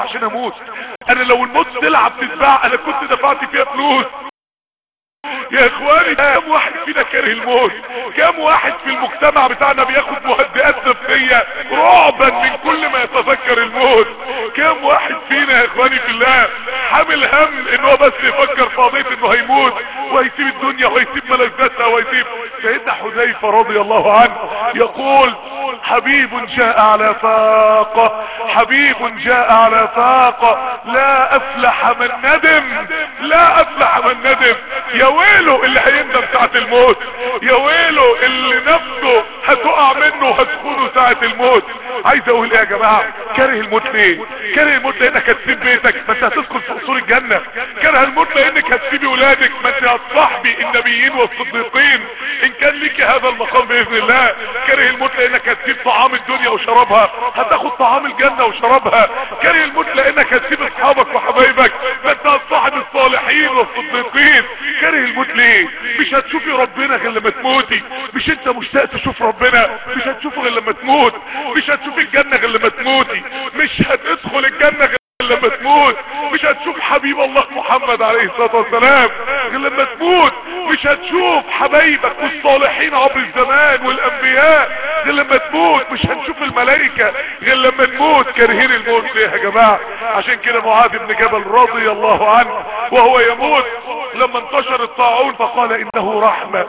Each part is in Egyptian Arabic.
عشان اموت انا لو الموت سلعة بتتباع انا كنت دفعت فيها فلوس يا اخواني كم واحد فينا كاره الموت كم واحد في المجتمع بتاعنا بياخد مهدئات نفسية رعبا من كل ما يتذكر الموت كم واحد فينا يا اخواني في الله حامل هم ان هو بس يفكر في قضيه انه هيموت وهيسيب الدنيا وهيسيب ملذاتها وهيسيب سيدنا حذيفه رضي الله عنه يقول حبيب جاء على فاقة حبيب جاء على فاقة لا افلح من ندم لا افلح من ندم يا ويله اللي هيندم ساعة الموت يا ويله اللي نفسه هتقع منه وهتخونه ساعة الموت عايز اقول ايه يا جماعة كاره الموت ليه كاره الموت لانك هتسيب بيتك ما انت هتسكن في قصور الجنة كره الموت لانك هتسيبي ولادك ما انت هتصاحبي النبيين والصديقين ان كان ليك هذا المقام باذن الله كره الموت لانك هتسيب طعام الدنيا وشرابها هتاخد طعام الجنة وشرابها كره الموت لانك هتسيب اصحابك وحبايبك ما انت هتصاحب الصالحين والصديقين كاره الموت ليه مش هتشوفي ربنا غير لما تموتي مش انت مشتاق تشوف ربنا مش هتشوفه غير لما تموت مش هتشوف الجنة غير لما تموتي مش هتدخل الجنة غير لما تموت مش هتشوف حبيب الله محمد عليه الصلاة والسلام غير لما تموت مش هتشوف حبايبك والصالحين عبر الزمان والانبياء غير لما تموت مش هنشوف الملائكة غير لما نموت كارهين الموت ليه يا جماعة عشان كده معاذ بن جبل رضي الله عنه وهو يموت لما انتشر الطاعون فقال انه رحمة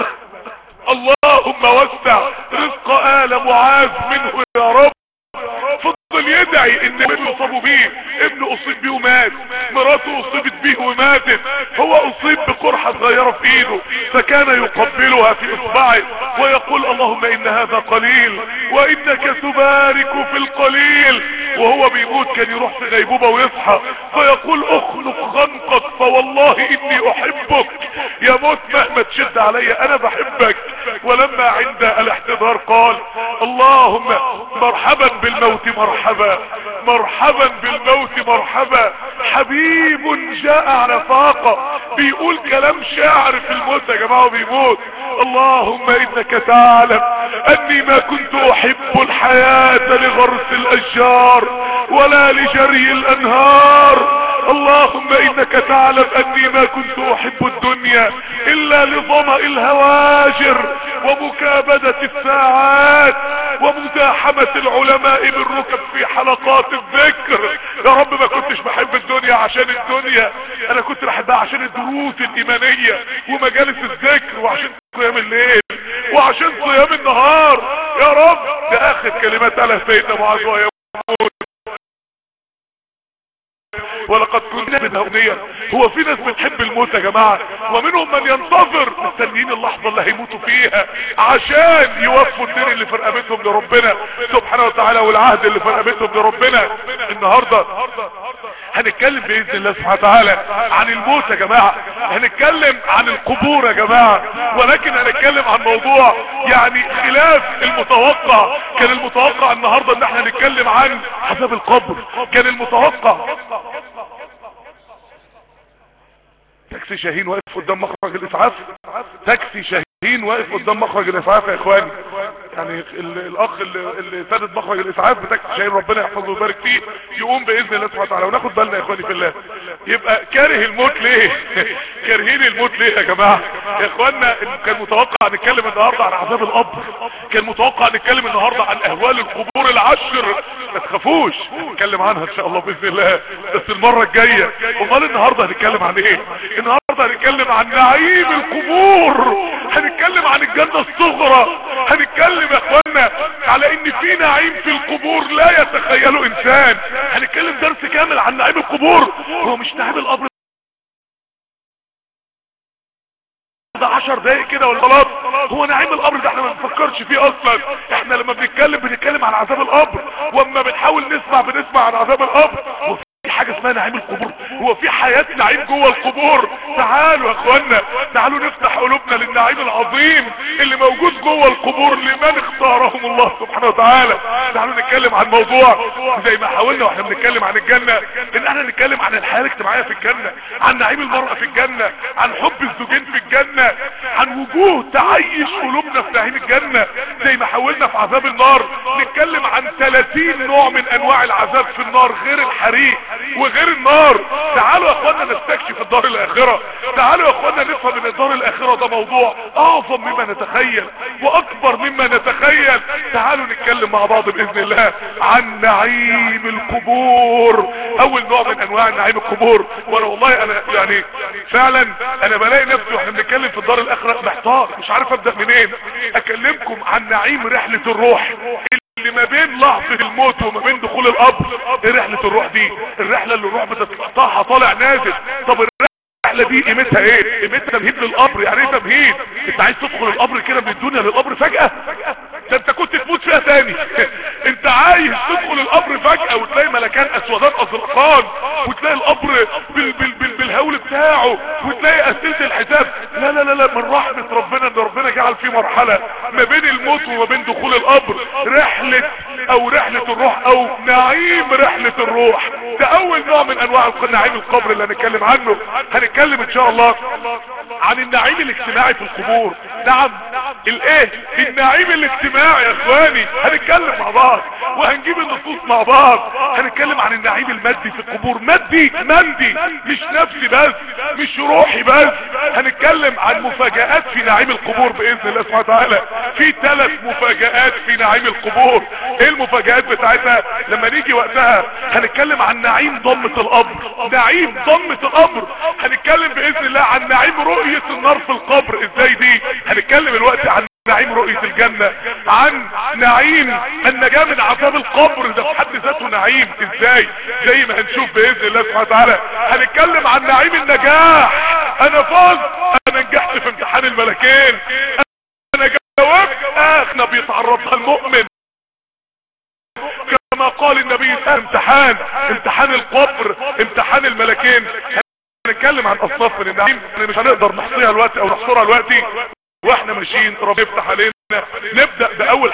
اللهم وسع رزق آل معاذ منه يا رب فضل يدعي ان ابنه اصابوا بيه ابنه اصيب بيه ومات مراته اصيبت بيه وماتت هو اصيب بقرحة صغيرة في ايده فكان يقبلها في اصبعه ويقول اللهم ان هذا قليل وانك تبارك في القليل وهو بيموت كان يروح في غيبوبة ويصحى فيقول اخلق خنقك فوالله اني احبك يا موت مهما تشد علي انا بحبك ولما عند الاحتضار قال اللهم مرحبا بالموت مرحبا مرحبا بالموت مرحبا حبيب جاء على فاقة بيقول كلام شاعر في الموت يا جماعة بيموت اللهم انك تعلم اني ما كنت احب الحياة لغرس الاشجار ولا لجري الانهار اللهم انك تعلم اني ما كنت احب الدنيا الا لظمأ الهواجر ومكابدة الساعات ومزاحمة العلماء بالركب في حلقات الذكر يا رب ما كنتش بحب الدنيا عشان الدنيا انا كنت بحبها عشان الدروس الايمانية ومجالس الذكر وعشان قيام الليل وعشان صيام النهار يا رب ده اخر كلمات على سيدنا معاذ وهو يموت ولقد كنا منها أغنية هو في ناس بتحب الموت يا جماعة ومنهم من ينتظر مستنيين اللحظة اللي هيموتوا فيها عشان يوفوا الدين اللي في رقبتهم لربنا سبحانه وتعالى والعهد اللي في رقبتهم لربنا النهاردة هنتكلم بإذن الله سبحانه وتعالى عن الموت يا جماعة هنتكلم عن القبور يا جماعة ولكن هنتكلم عن موضوع يعني خلاف المتوقع كان المتوقع النهاردة ان احنا نتكلم عن عذاب القبر كان المتوقع تاكسي شاهين واقف قدام مخرج الاسعاف تاكسي شاهين واقف قدام مخرج الاسعاف يا اخواني يعني ال- الاخ اللي, اللي سدد مخرج الاسعاف بتاكسي شاهين ربنا يحفظه ويبارك فيه يقوم باذن الله سبحانه وتعالى وناخد بالنا يا اخواني في الله يبقى كاره الموت ليه كارهين الموت ليه يا جماعه يا اخوانا كان متوقع نتكلم النهارده عن عذاب القبر كان متوقع نتكلم النهارده عن اهوال القبور العشر ما تخافوش هنتكلم عنها ان شاء الله باذن الله بس المره الجايه امال النهارده هنتكلم عن ايه النهارده هنتكلم عن نعيم القبور هنتكلم عن الجنه الصغرى هنتكلم يا اخوانا على ان في نعيم في القبور لا يتخيله انسان هنتكلم درس كامل عن نعيم القبور هو مش نعيم القبر ده عشر دقايق كده ولا خلاص هو نعيم القبر ده احنا ما بنفكرش فيه اصلا احنا لما بنتكلم بنتكلم عن عذاب القبر واما بنحاول نسمع بنسمع عن عذاب القبر وفي حاجه اسمها نعيم القبور هو في حياة نعيم جوه القبور تعالوا يا اخوانا تعالوا نفتح قلوبنا للنعيم العظيم اللي موجود جوه القبور لمن اختارهم الله سبحانه وتعالى تعالوا نتكلم عن موضوع زي ما حاولنا واحنا بنتكلم عن الجنة ان احنا نتكلم عن الحياة الاجتماعية في الجنة عن نعيم المرأة في الجنة عن حب الزوجين في الجنة عن وجوه تعيش قلوبنا في نعيم الجنة زي ما حاولنا في عذاب النار نتكلم عن 30 نوع من انواع العذاب في النار غير الحريق وغير النار تعالوا يا اخوانا نستكشف الدار الاخرة تعالوا يا اخوانا نفهم ان الدار الاخرة ده موضوع اعظم مما نتخيل واكبر مما نتخيل تعالوا نتكلم مع بعض باذن الله عن نعيم القبور اول نوع من انواع نعيم القبور وانا والله انا يعني فعلا انا بلاقي نفسي واحنا بنتكلم في الدار الاخرة محتار مش عارف ابدا منين اكلمكم عن نعيم رحلة الروح اللي ما بين لحظة الموت وما بين دخول القبر ايه رحلة الروح دي الرحلة اللي الروح بتتقطعها طالع نازل طب الرحلة دي قيمتها ايه قيمتها تمهيد للقبر يعني ايه تمهيد انت عايز تدخل القبر كده من الدنيا للقبر فجأة ده انت كنت تموت فيها تاني انت عايز تدخل القبر فجأة وتلاقي ملكان اسودان ازرقان وتلاقي القبر بال بال بال بالهول بتاعه وتلاقي اسئلة الحساب لا لا لا لا من رحمة ربنا ان ربنا جعل فيه مرحلة ما بين الموت وما بين دخول القبر رحلة او رحلة الروح او نعيم رحلة الروح ده اول نوع من انواع نعيم القبر اللي هنتكلم عنه هنتكلم ان شاء الله عن النعيم الاجتماعي في القبور نعم الايه النعيم الاجتماعي يا اخواني هنتكلم مع بعض وهنجيب النصوص مع بعض هنتكلم عن النعيم المادي في القبور مادي مادي مش نفسي بس مش روحي بس هنتكلم عن مفاجآت في نعيم القبور باذن الله سبحانه وتعالى في ثلاث مفاجآت في نعيم القبور ايه المفاجآت بتاعتها لما نيجي وقتها هنتكلم عن نعيم ضمة القبر نعيم ضمة القبر هنتكلم باذن الله عن نعيم رؤية النار في القبر ازاي دي هنتكلم الوقت عن نعيم رؤية الجنة عن نعيم النجاة من عذاب القبر ده في حد ذاته نعيم ازاي زي ما هنشوف باذن الله سبحانه وتعالى هنتكلم عن نعيم النجاح انا فاز انا نجحت في امتحان الملكين انا جاوبت اخنا بيتعرض المؤمن كما قال النبي امتحان امتحان القبر امتحان الملكين هنتكلم عن اصناف من النعيم مش هنقدر نحصيها الوقت او نحصرها الوقت واحنا ماشيين رب يفتح علينا نبدأ باول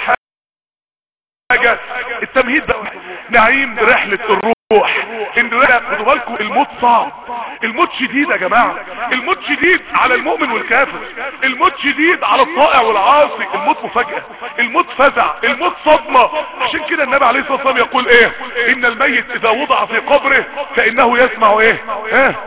حاجة التمهيد بقى نعيم رحلة الروح ان خدوا بالكم الموت صعب الموت شديد يا جماعة الموت شديد على المؤمن والكافر الموت شديد على الطائع والعاصي الموت مفاجأة الموت فزع الموت صدمة عشان كده النبي عليه الصلاة والسلام يقول ايه ان الميت اذا وضع في قبره فانه يسمع ايه ايه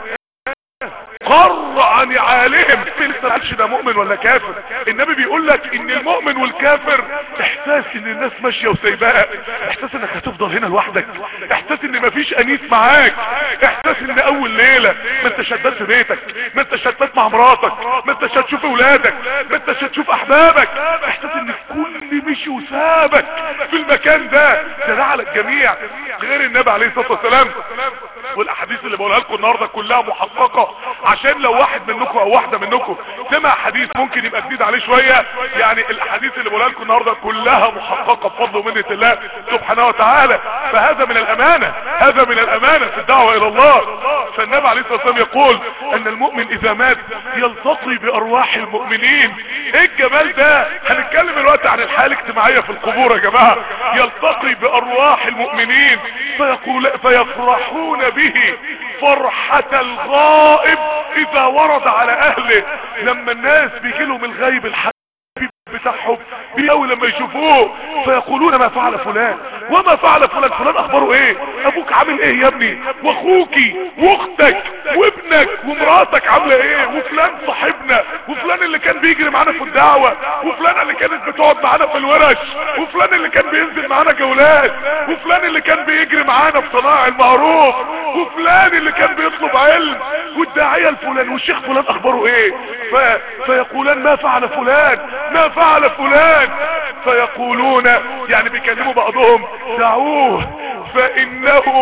قر عن عالهم لسه ده مؤمن ولا كافر النبي بيقول لك ان المؤمن والكافر احساس ان الناس ماشية وسايباها احساس انك هتفضل هنا لوحدك احساس ان مفيش انيس معاك احساس ان اول ليلة ما انتش هتبات بيتك ما انتش هتبات مع مراتك ما انتش هتشوف اولادك ما انتش هتشوف احبابك احساس ان الكل مشي وسابك في المكان ده ده ده على الجميع غير النبي عليه الصلاة والسلام والاحاديث اللي بقولها لكم النهارده كلها محققه عشان لو واحد منكم او واحده منكم سمع حديث ممكن يبقى جديد عليه شويه يعني الاحاديث اللي بقولها لكم النهارده كلها محققه بفضل ومنه الله سبحانه وتعالى فهذا من الامانه هذا من الامانه في الدعوه الى الله فالنبي عليه الصلاه والسلام يقول ان المؤمن اذا مات يلتقي بارواح المؤمنين ايه الجمال ده هنتكلم الوقت عن الحياه الاجتماعيه في القبور يا جماعه يلتقي بارواح المؤمنين فيقول فيفرحون به فرحة الغائب اذا ورد على اهله لما الناس بيجي لهم الغيب الحبيب بتاعهم بيقوا لما يشوفوه فيقولون ما فعل فلان وما فعل فلان فلان اخباره ايه ابوك عامل ايه يا ابني واخوكي واختك وابنك ومراتك عامله ايه وفلان صاحبنا وفلان اللي كان بيجري معانا في الدعوة وفلان اللي كانت بتقعد معانا في الورش وفلان اللي كان بينزل معانا جولات وفلان اللي كان بيجري معانا في صناع المعروف وفلان اللي كان بيطلب علم والداعية الفلان والشيخ فلان اخباره ايه ف... فيقولان ما فعل فلان ما فعل فلان فيقولون يعني بيكلموا بعضهم دعوه فانه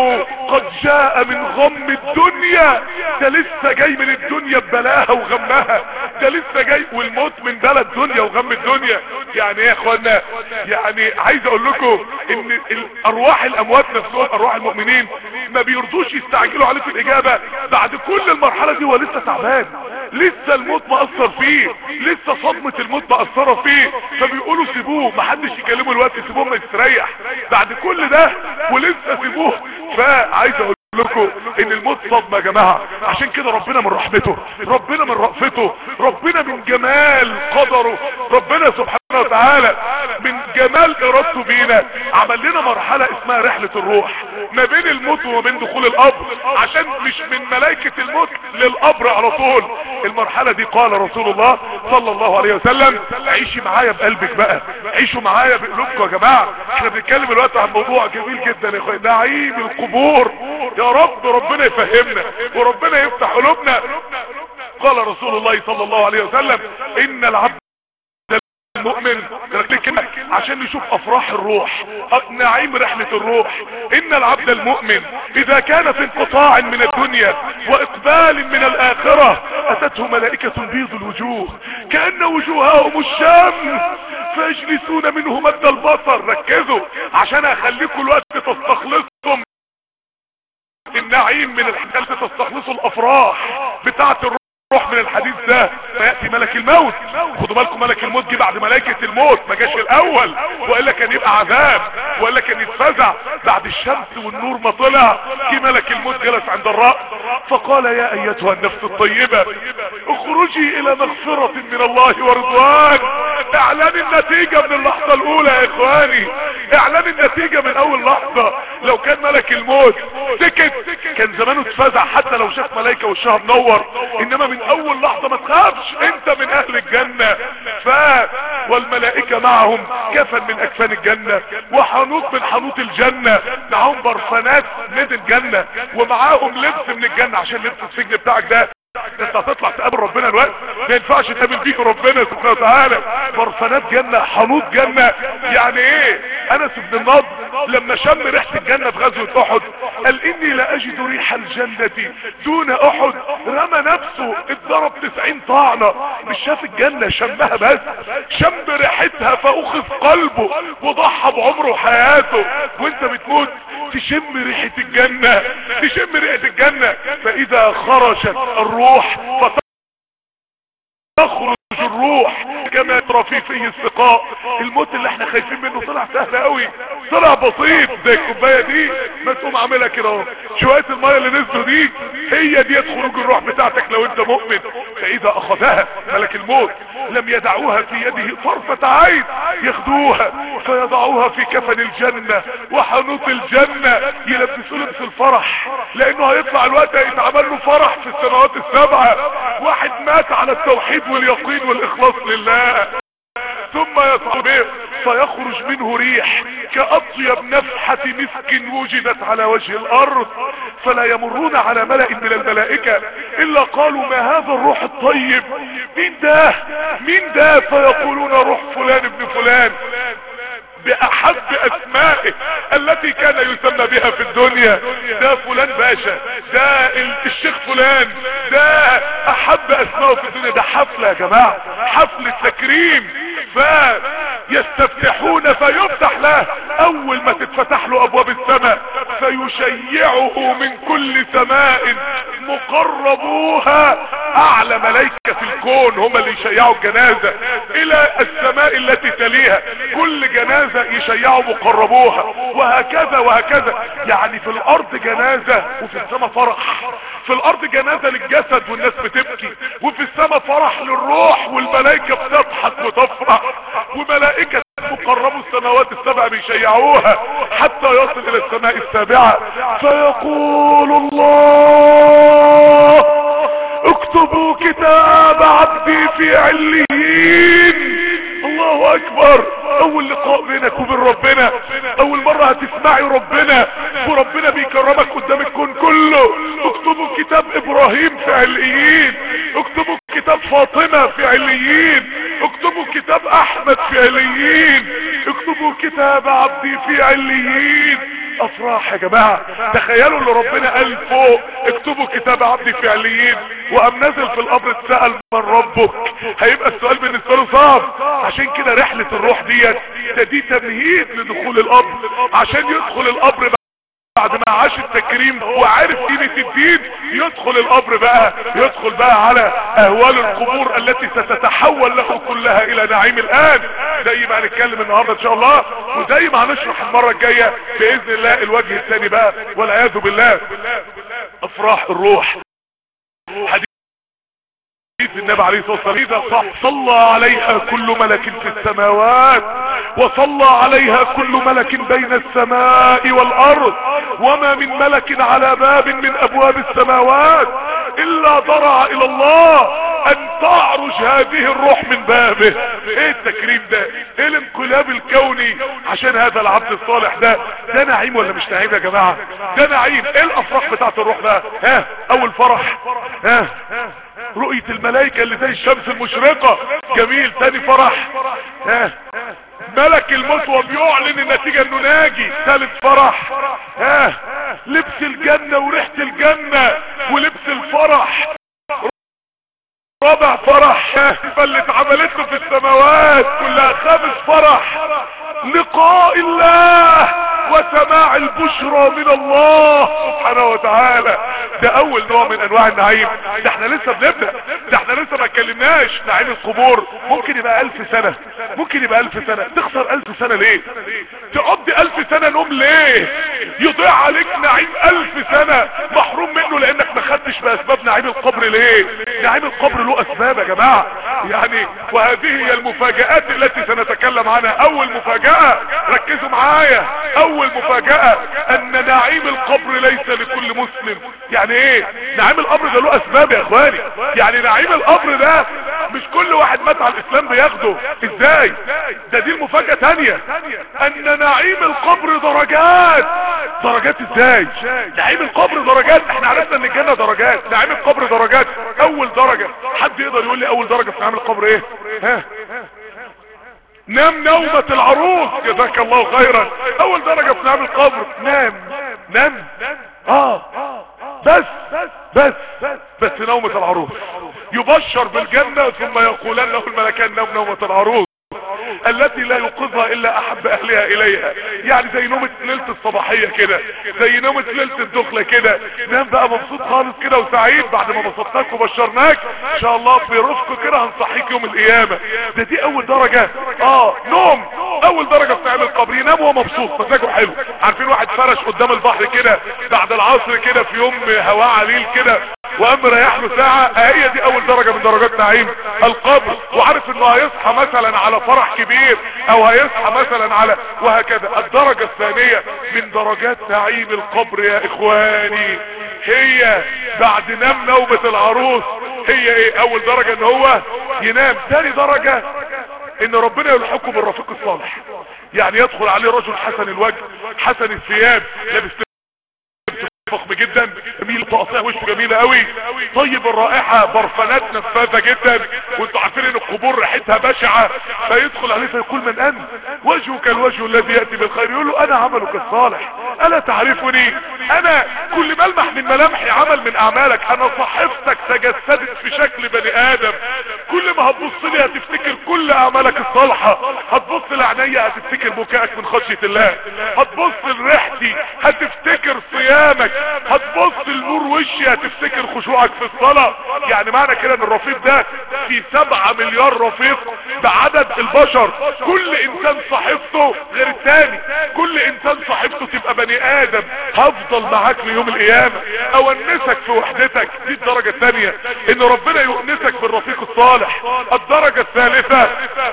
قد جاء من غم الدنيا ده لسه جاي من الدنيا ببلاها وغمها ده لسه جاي والموت من بلد دنيا وغم الدنيا يعني ايه يا اخوانا يعني عايز اقول لكم ان ارواح الاموات نفسهم ارواح المؤمنين ما بيرضوش يستعجلوا عليه في الاجابة بعد كل المرحلة دي هو لسه تعبان لسه الموت مأثر فيه لسه صدمة الموت مأثرة فيه فبيقولوا سيبوه محدش يكلمه الوقت سيبوه ما يستريح بعد كل ده ولسه سيبوه فعايز اقول لكم ان الموت صدمة يا جماعة عشان كده ربنا من رحمته ربنا من رأفته ربنا من جمال قدره ربنا سبحانه وتعالى من جمال ارادته بينا عمل لنا مرحلة اسمها رحلة الروح ما بين الموت وما بين دخول القبر عشان مش من ملائكة الموت للقبر على طول المرحلة دي قال رسول الله صلى الله عليه وسلم عيشي معايا بقلبك بقى عيشوا معايا بقلوبكم يا جماعة احنا بنتكلم الوقت عن موضوع جميل جدا يا اخوان نعيم القبور يا رب ربنا يفهمنا وربنا يفتح قلوبنا قال رسول الله صلى الله عليه وسلم ان العبد المؤمن كده عشان نشوف افراح الروح نعيم رحلة الروح ان العبد المؤمن اذا كان في انقطاع من الدنيا واقبال من الاخرة اتته ملائكة بيض الوجوه كأن وجوههم الشمس فيجلسون منه مد البصر ركزوا عشان اخليكم الوقت تستخلصهم النعيم من الحاجات تستخلصوا الافراح بتاعت الروح روح من الحديث ده فيأتي ملك الموت خدوا بالكم ملك الموت جه بعد ملائكة الموت ما جاش الاول وإلا كان يبقى عذاب وإلا كان يتفزع بعد الشمس والنور ما طلع جه ملك الموت جلس عند الرأس فقال يا ايتها النفس الطيبة اخرجي الى مغفرة من الله ورضوان اعلان النتيجة من اللحظة الاولى يا اخواني اعلان النتيجة من اول لحظة لو كان ملك الموت سكت كان زمانه اتفزع حتى لو شاف ملائكة وشها منور انما من اول لحظة ما تخافش انت من اهل الجنة ف والملائكة معهم كفن من اكفان الجنة وحنوط من حنوط الجنة معهم برفانات من الجنة ومعاهم لبس من الجنة عشان لبس السجن بتاعك ده انت هتطلع تقابل ربنا الوقت ما ينفعش تقابل بيه ربنا سبحانه وتعالى برفانات جنة حنوط جنة يعني ايه انس بن النضر لما شم ريحة الجنة في غزوة احد قال اني لا اجد ريح الجنة دون احد رمى نفسه اتضرب تسعين طعنة مش شاف الجنة شمها بس شم ريحتها فاخذ قلبه وضحى بعمره وحياته وانت بتموت تشم ريحة الجنة تشم ريحة الجنة فاذا خرجت الروح فتخرج الروح كما ترى في فيه السقاء الموت اللي احنا خايفين منه طلع سهل قوي طلع بسيط زي الكوبايه دي ما تقوم عاملها كده اهو شويه الميه اللي نزلوا دي هي دي خروج الروح بتاعتك لو انت مؤمن فاذا اخذها ملك الموت لم يدعوها في يده طرفة عين ياخدوها فيضعوها في كفن الجنة وحنوط الجنة يلبسوا لبس الفرح لانه هيطلع الوقت هيتعمل له فرح في السنوات السبعة واحد مات على التوحيد واليقين والاخلاص لله ثم يصعد به فيخرج منه ريح كأطيب نفحة مسك وجدت على وجه الأرض فلا يمرون على ملأ من الملائكة إلا قالوا ما هذا الروح الطيب مين ده مين ده فيقولون روح فلان ابن فلان بأحب أسمائه التي كان يسمى بها في الدنيا ده فلان باشا ده الشيخ فلان ده أحب أسمائه في الدنيا ده حفلة يا جماعة حفلة تكريم فيستفتحون فيفتح له أول ما تتفتح له أبواب السماء فيشيعه من كل سماء مقربوها أعلى ملائكة في الكون هم اللي يشيعوا الجنازة إلى السماء التي تليها كل جنازة يشيعوا مقربوها وهكذا وهكذا يعني في الأرض جنازة وفي السماء فرح في الأرض جنازة للجسد والناس بتبكي وفي السماء فرح للروح والملائكة بتضحك وتفرح وملائكة مقربوا السماوات السبع بيشيعوها حتى يصل الى السماء السابعة فيقول الله اكتبوا كتاب عبدي في عليين الله اكبر اول لقاء بينك وبين ربنا اول مرة هتسمعي ربنا وربنا بيكرمك قدام الكون كله اكتبوا كتاب ابراهيم في عليين اكتبوا كتاب فاطمة في عليين اكتبوا كتاب كتاب احمد في عليين اكتبوا كتاب عبدي في عليين افراح يا جماعة تخيلوا اللي ربنا قال فوق اكتبوا كتاب عبدي في عليين وقام نازل في القبر اتسأل من ربك هيبقى السؤال بالنسبة له صعب عشان كده رحلة الروح ديت ده دي تمهيد لدخول القبر عشان يدخل القبر بعد ما عاش التكريم وعارف قيمة الدين يدخل القبر بقى يدخل بقى على اهوال القبور التي ستتحول له كلها الى نعيم الان زي ما هنتكلم النهارده ان شاء الله وزي ما هنشرح المرة الجاية باذن الله الوجه الثاني بقى والعياذ بالله افراح الروح حديث النبي عليه الصلاة والسلام صح صلى عليها كل ملك في السماوات وصلى عليها كل ملك بين السماء والارض وما من ملك على باب من ابواب السماوات الا ضرع الى الله ان تعرج هذه الروح من بابه ايه التكريم ده ايه الانقلاب الكوني عشان هذا العبد الصالح ده ده نعيم ولا مش نعيم يا جماعة ده نعيم ايه الافراح بتاعت الروح ده ها اول فرح ها رؤية الملائكة اللي زي الشمس المشرقة جميل تاني فرح ها ملك الموت وبيعلن النتيجة انه ناجي ثالث فرح ها لبس الجنة وريحة الجنة ولبس الفرح رابع فرح اللي اتعملت له في السماوات كلها خامس فرح لقاء الله وسماع البشرى من الله سبحانه وتعالى ده اول نوع من انواع النعيم ده احنا لسه بنبدأ ده احنا لسه ما اتكلمناش نعيم القبور ممكن يبقى الف سنة ممكن يبقى الف سنة تخسر الف سنة ليه تقضي الف سنة نوم ليه يضيع عليك نعيم الف سنة محروم منه لانك ما خدتش باسباب نعيم القبر ليه نعيم القبر له اسباب يا جماعة يعني وهذه هي المفاجآت التي سنتكلم عنها اول مفاجأة ركزوا معايا اول مفاجأة ان نعيم القبر ليس لكل مسلم يعني ايه نعيم القبر ده له اسباب يا اخواني يعني نعيم القبر ده مش كل واحد مات على الاسلام بياخده ازاي ده دي المفاجأة تانية ان نعيم القبر درجات درجات ازاي نعيم القبر درجات احنا عرفنا ان الجنة درجات نعيم القبر درجات اول درجة حد يقدر يقول لي اول درجة في نعيم القبر ايه ها نام نومة العروس جزاك الله خيرا اول درجة في نعم القبر نام نام اه بس بس بس نومة العروس يبشر بالجنة ثم يقولان له الملكان نام نومة العروس التي لا يوقظها الا احب اهلها اليها يعني زي نومة ليلة الصباحية كده زي نومة ليلة الدخلة كده نام بقى مبسوط خالص كده وسعيد بعد ما بسطناك وبشرناك ان شاء الله في رفق كده هنصحيك يوم القيامة ده دي اول درجة اه نوم اول درجة في نعيم القبر ينام وهو مبسوط مزاجه حلو عارفين واحد فرش قدام البحر كده بعد العصر كده في يوم هواء عليل كده وقام مريح له ساعة هي دي اول درجة من درجات نعيم القبر وعارف انه هيصحى مثلا على فرح كبير او هيصحى مثلا على وهكذا الدرجة الثانية من درجات نعيم القبر يا اخواني هي بعد نام نومة العروس هي ايه اول درجة ان هو ينام تاني درجة ان ربنا يلحقه بالرفيق الصالح يعني يدخل عليه رجل حسن الوجه حسن الثياب لابس فخم جدا جميل تقطيع وشه جميلة قوي طيب الرائحة برفانات نفاذة جدا وانتوا عارفين ان القبور ريحتها بشعة فيدخل عليه فيقول من انت وجهك الوجه الذي يأتي بالخير يقول له انا عملك الصالح الا تعرفني انا كل ملمح من ملامحي عمل من اعمالك انا صحفتك تجسدت في شكل بني ادم كل ما هتبص لي هتفتكر كل اعمالك الصالحة هتبص لعينيا هتفتكر بكائك من خشية الله هتبص لريحتي هتفتكر صيامك هتبص لنور وشي هتفتكر خشوعك في الصلاة يعني معنى كده ان الرفيق ده في سبعة مليار رفيق بعدد البشر كل انسان صاحبته غير التاني كل انسان صاحبته تبقى بني ادم هفضل معاك ليوم القيامة اونسك في وحدتك دي الدرجة الثانية ان ربنا يؤنسك بالرفيق الصالح الدرجة الثالثة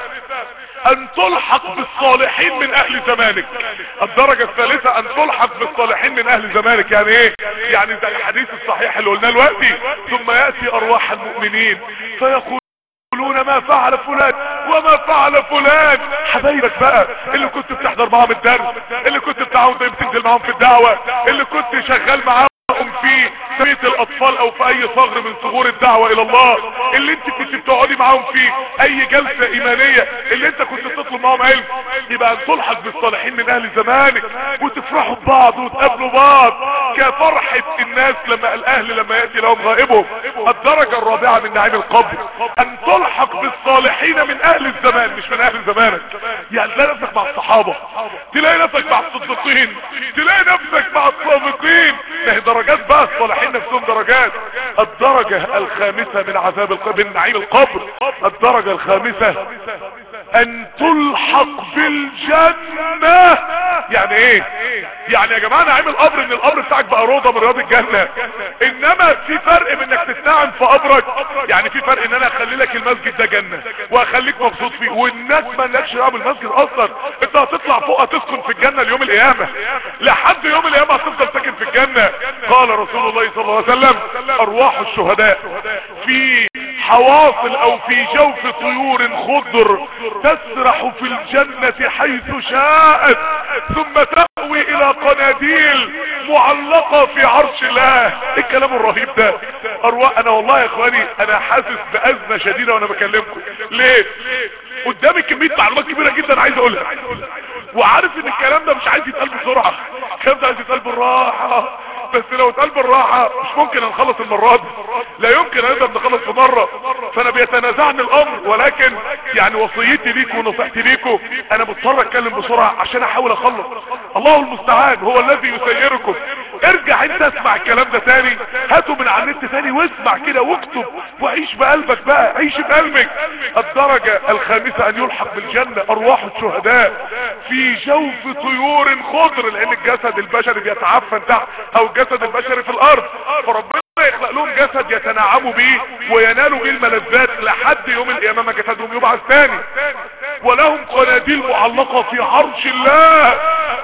ان تلحق بالصالحين من اهل زمانك الدرجة الثالثة ان تلحق بالصالحين من اهل زمانك يعني ايه يعني زي الحديث الصحيح اللي قلناه دلوقتي ثم يأتي ارواح المؤمنين فيقول يقولون ما فعل فلان وما فعل فلان حبايبك بقى اللي كنت بتحضر معاهم الدرس اللي كنت بتاعهم بتنزل معاهم في الدعوة اللي كنت شغال معاهم فيه بيت الاطفال او في اي ثغر من ثغور الدعوة الى الله اللي انت كنت بتقعدي معاهم فيه اي جلسة ايمانية اللي انت كنت تطلب معاهم علم يبقى ان تلحق بالصالحين من اهل زمانك وتفرحوا ببعض وتقابلوا بعض كفرحة الناس لما الاهل لما يأتي لهم غائبهم الدرجة الرابعة من نعيم القبر ان تلحق بالصالحين من اهل الزمان مش من اهل زمانك يعني تلاقي نفسك مع الصحابة تلاقي نفسك مع الصديقين تلاقي نفسك مع الصادقين ما هي درجات بقى الصالحين نفسهم درجات الدرجة الخامسة من عذاب القبر من نعيم القبر الدرجة الخامسة ان تلحق بالجنة يعني ايه يعني يا جماعة نعيم القبر ان القبر بتاعك بقى روضة من رياض الجنة انما في فرق بين انك تستعن في قبرك يعني في فرق ان انا اخلي لك المسجد ده جنة واخليك مبسوط فيه والناس ما لكش دعوه بالمسجد اصلا انت هتطلع فوق هتسكن في الجنة ليوم القيامة لحد يوم القيامة هتفضل ساكن في الجنة قال رسول الله صلى الله عليه وسلم ارواح الشهداء في حواصل او في جوف طيور خضر تسرح في الجنة حيث شاءت ثم تأوي الى قناديل معلقة في عرش الله ايه الكلام الرهيب ده ارواح انا والله يا اخواني انا حاسس بازمة شديدة وانا بكلمكم ليه قدامي كمية معلومات كبيرة جدا عايز اقولها وعارف ان الكلام ده مش عايز يتقال بسرعة الكلام ده عايز يتقال بالراحة بس لو اتقال بالراحة مش ممكن نخلص المرة دي لا يمكن نقدر نخلص في مرة فانا بيتنازعني الامر ولكن يعني وصيتي ليكم ونصيحتي ليكم انا مضطر اتكلم بسرعة عشان احاول اخلص الله المستعان هو الذي يسيركم ارجع انت اسمع الكلام ده تاني هاته من على النت تاني واسمع كده واكتب وعيش بقلبك بقى عيش بقلبك الدرجة الخامسة ان يلحق بالجنة ارواح الشهداء في جوف طيور خضر لان الجسد البشري بيتعفن تحت او الجسد البشري في الارض فربنا يخلق لهم جسد يتنعموا بيه وينالوا بيه الملذات لحد يوم القيامة ما جسدهم يبعث تاني ولهم قناديل معلقة في عرش الله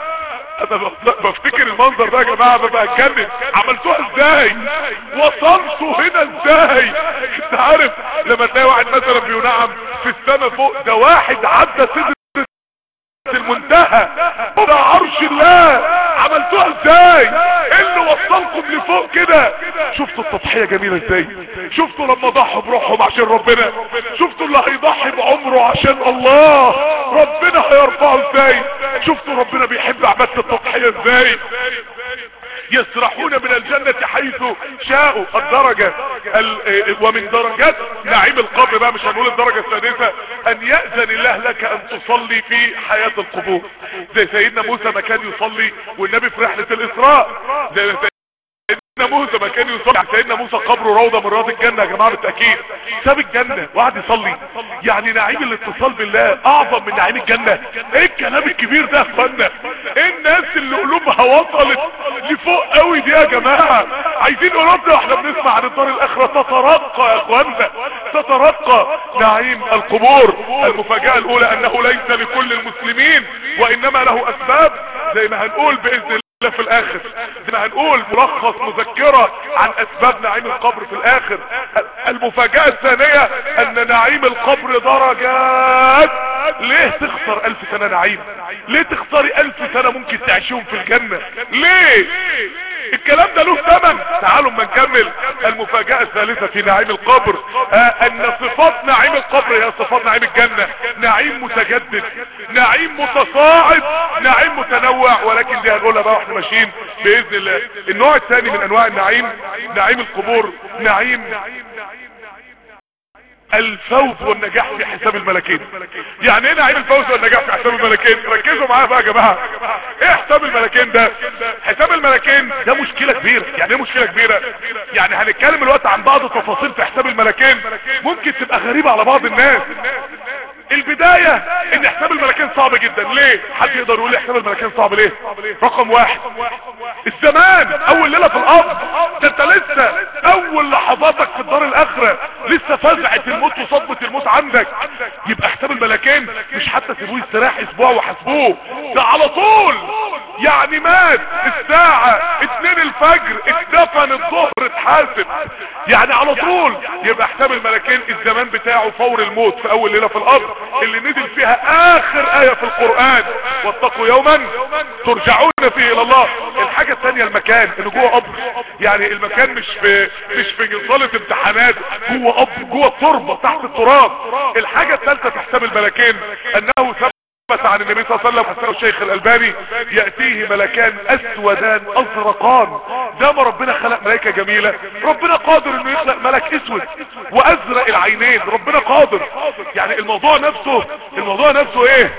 انا بفتكر المنظر ده يا جماعة ببقى اتجنن عملتوها ازاي وصلتوا هنا ازاي انت عارف لما تلاقي واحد مثلا بينعم في السماء فوق ده واحد عدى سدر المنتهى ده عرش الله عملتوها ازاي ايه اللي وصلكم لفوق كده شفتوا التضحية جميلة ازاي شفتوا لما ضحوا بروحهم عشان ربنا شفتوا اللي هيضحي بعمره عشان الله ربنا هيرفعه ازاي شفتوا ربنا بيحب عبادة التضحية ازاي يسرحون من الجنة حيث شاءوا الدرجة ال... ومن درجات نعيم القبر بقى مش هنقول الدرجة السادسة ان يأذن الله لك ان تصلي في حياة القبور زي سيدنا موسى ما كان يصلي والنبي في رحلة الاسراء زي سيدنا موسى ما كان يصلي سيدنا موسى قبره روضة من رياض الجنة يا جماعة بالتأكيد ساب الجنة وقعد يصلي يعني نعيم الاتصال بالله اعظم من نعيم الجنة ايه الكلام الكبير ده يا اخوانا ايه الناس اللي قلوبها وصلت لفوق قوي دي يا جماعة عايزين قلوبنا واحنا بنسمع عن الدار الاخرة تترقى يا اخوانا تترقى نعيم القبور المفاجأة الاولى انه ليس لكل المسلمين وانما له اسباب زي ما هنقول باذن الله في الاخر زي ما هنقول ملخص مذكرة عن اسباب نعيم القبر في الاخر المفاجأة الثانية ان نعيم القبر درجات ليه تخسر الف سنة نعيم ليه تخسري الف سنة ممكن تعيشهم في الجنة ليه الكلام ده له ثمن تعالوا ما نكمل المفاجأة الثالثة في نعيم القبر آه ان صفات نعيم القبر هي صفات نعيم الجنة نعيم متجدد نعيم متصاعد نعيم متنوع ولكن دي هنقولها بقى واحنا ماشيين باذن الله النوع الثاني من انواع النعيم نعيم القبور نعيم الفوز والنجاح في حساب الملكين يعني ايه نعيم الفوز والنجاح في حساب الملكين ركزوا معايا بقى يا جماعه ايه حساب الملكين ده حساب الملكين ده مشكله كبيره يعني ايه مشكله كبيره يعني هنتكلم الوقت عن بعض التفاصيل في حساب الملكين ممكن تبقى غريبه على بعض الناس البداية ان حساب الملكين صعب جدا ليه حد يقدر يقول لي حساب الملكين صعب ليه رقم واحد الزمان اول ليلة في الارض ده انت لسه اول لحظاتك في الدار الاخرة لسه فزعة الموت وصدمة الموت عندك يبقى حساب الملكين مش حتى سيبوه يستراح اسبوع وحسبوه ده على طول يعني مات الساعة اتنين الفجر اتدفن الظهر اتحاسب يعني على طول يبقى حساب الملكين الزمان بتاعه فور الموت في اول ليلة في الارض اللي نزل فيها اخر اية في القرآن واتقوا يوما ترجعون فيه الى الله الحاجة الثانية المكان انه جوه قبر يعني المكان مش في مش في صالة امتحانات جوه قبر جوه التربة تحت التراب الحاجة الثالثة في حساب الملكين انه ثبت عن النبي صلى الله عليه وسلم حسنه الشيخ الالباني يأتيه ملكان اسودان ازرقان ده ما ربنا خلق ملائكة جميلة ربنا قادر انه يخلق ملك اسود وازرق العينين ربنا قادر يعني الموضوع نفسه الموضوع نفسه ايه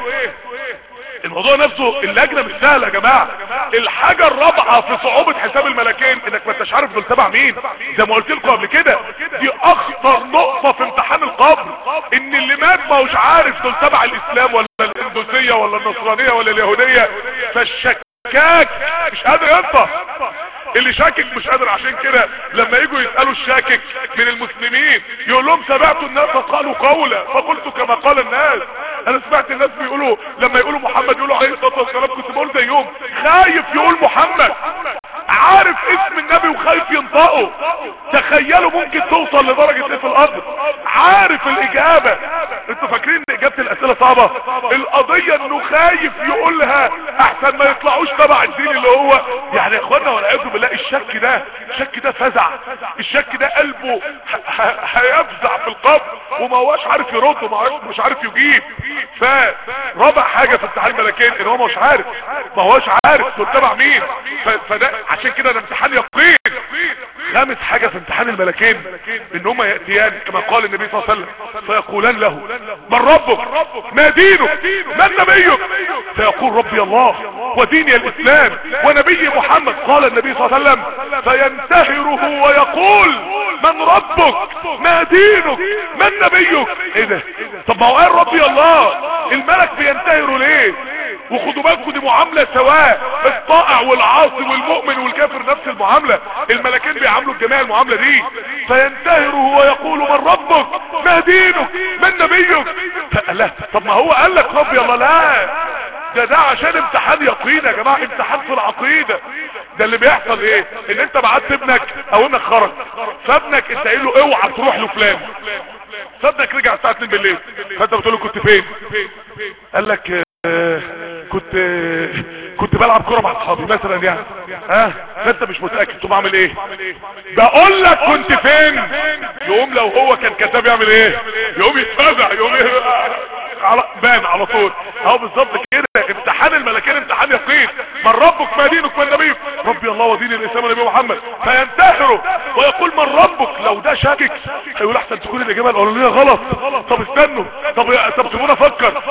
الموضوع نفسه اللجنة مش سهلة يا جماعة الحاجة الرابعة في صعوبة حساب الملكين انك ما انتش عارف دول تبع مين زي ما قلت لكم قبل كده دي اخطر نقطة في امتحان القبر ان اللي مات ما هوش عارف دول تبع الاسلام ولا الاندوسية ولا النصرانية ولا اليهودية فالشكاك مش قادر ينطق اللي شاكك مش قادر عشان كده لما يجوا يسألوا الشاكك من المسلمين يقول لهم سمعت الناس قالوا قولا فقلت كما قال الناس انا سمعت الناس بيقولوا لما يقولوا محمد يقولوا عليه الصلاة والسلام كنت بقول زيهم خايف يقول محمد عارف اسم النبي وخايف ينطقه تخيلوا ممكن توصل لدرجة ايه في الارض عارف الاجابة انتوا فاكرين ان اجابة الاسئلة صعبة القضية انه خايف يقولها احسن ما يطلعوش تبع الدين اللي هو يعني يا اخوانا والعياذ بالله الشك ده الشك ده فزع الشك ده قلبه هيفزع في القبر وما هواش عارف يرد وما مش عارف يجيب فرابع حاجة في امتحان الملكين ان هو مش عارف ما هواش عارف دول تبع مين فده عشان كده ده امتحان يقين خامس حاجة في امتحان الملكين ان هما يأتيان كما قال النبي صلى الله عليه وسلم فيقولان له من ربك ما دينك من نبيك فيقول ربي الله وديني الاسلام ونبي محمد قال النبي صلى الله عليه وسلم فينتهره ويقول من ربك ما دينك من نبيك ايه ده طب ما هو قال ربي الله الملك بينتهره ليه وخدوا بالكم دي معاملة سواء الطائع والعاصي والمؤمن والكافر نفس المعاملة الملكين بيعاملوا الجميع المعاملة دي فينتهره ويقول من ربك ما دينك من نبيك لا طب ما هو قال لك ربي الله لا ده ده عشان امتحان يقين يا جماعة امتحان في العقيدة ده اللي بيحصل ايه ان انت بعت ابنك او ابنك خرج فابنك انت قايل له اوعى تروح له فلان فابنك رجع الساعة 2 بالليل فانت بتقول له كنت فين قال لك آه كنت كنت بلعب كرة مع اصحابي مثلا يعني ها فانت مش متأكد تقوم اعمل ايه بقول لك كنت فين يقوم لو هو كان كذاب يعمل ايه يقوم يتفزع يقوم إيه؟ على بان على طول اهو بالظبط كده امتحان الملكين امتحان يقين من ربك ما دينك من نبيك ربي الله ودين الاسلام ونبي محمد فينتهره ويقول من ربك لو ده شاكك هيقول احسن تكون الاجابه الاولانيه غلط طب استنوا طب طب سيبونا افكر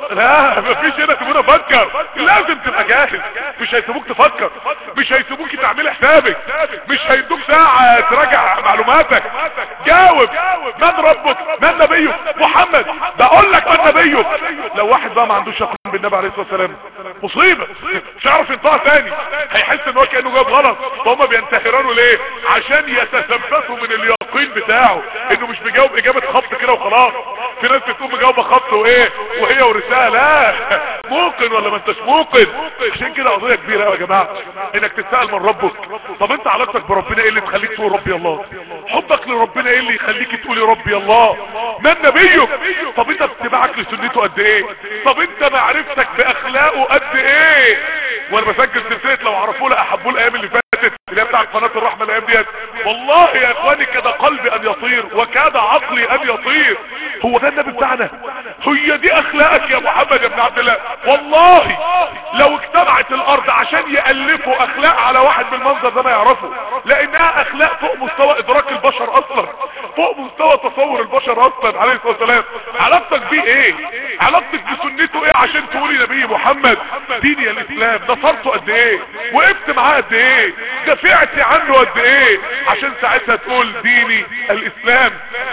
لا مفيش هنا سيبونا افكر لازم تبقى جاهز مش هيسيبوك تفكر مش هيسيبوك تعمل حسابك مش هيدوك ساعه تراجع معلوماتك جاوب من ربك من نبيك محمد بقول لك من نبيك لو واحد بقى ما عندوش يقين بالنبي عليه الصلاه والسلام مصيبه مش هيعرف ينطقها تاني هيحس ان هو كانه جاوب غلط فهم بينتحرانه ليه عشان يتثبتوا من اليقين بتاعه انه مش بيجاوب اجابه خبط كده وخلاص في ناس بتقوم مجاوبه خبط وايه وهي ورساله لا موقن ولا ما انتش موقن عشان كده قضيه كبيره قوي يا جماعه انك تتسال من ربك طب انت علاقتك بربنا ايه اللي تخليك تقول ربي الله حبك لربنا ايه اللي يخليك تقولي ربي الله من نبيك طب انت اتباعك لسنته قد ايه طب انت معرفتك باخلاقه قد ايه وانا بسجل سلسله لو عرفوه لاحبوه الايام اللي فاتت اللي هي بتاعت قناه الرحمه الايام ديت والله يا اخواني كاد قلبي ان يطير وكاد عقلي ان يطير هو ده النبي بتاعنا هي دي اخلاقك يا محمد يا ابن عبد الله والله لو اجتمعت الارض عشان يالفوا اخلاق على واحد بالمنظر ده ما يعرفوا لانها اخلاق فوق مستوى ادراك البشر اصلا فوق مستوى تصور البشر اصلا عليه الصلاه والسلام علاقتك بيه ايه علاقتك بسنته ايه عشان تقولي نبي محمد ديني الاسلام نصرته قد ايه وقفت معاه قد ايه دافعت عنه قد ايه عشان ساعتها تقول ديني الاسلام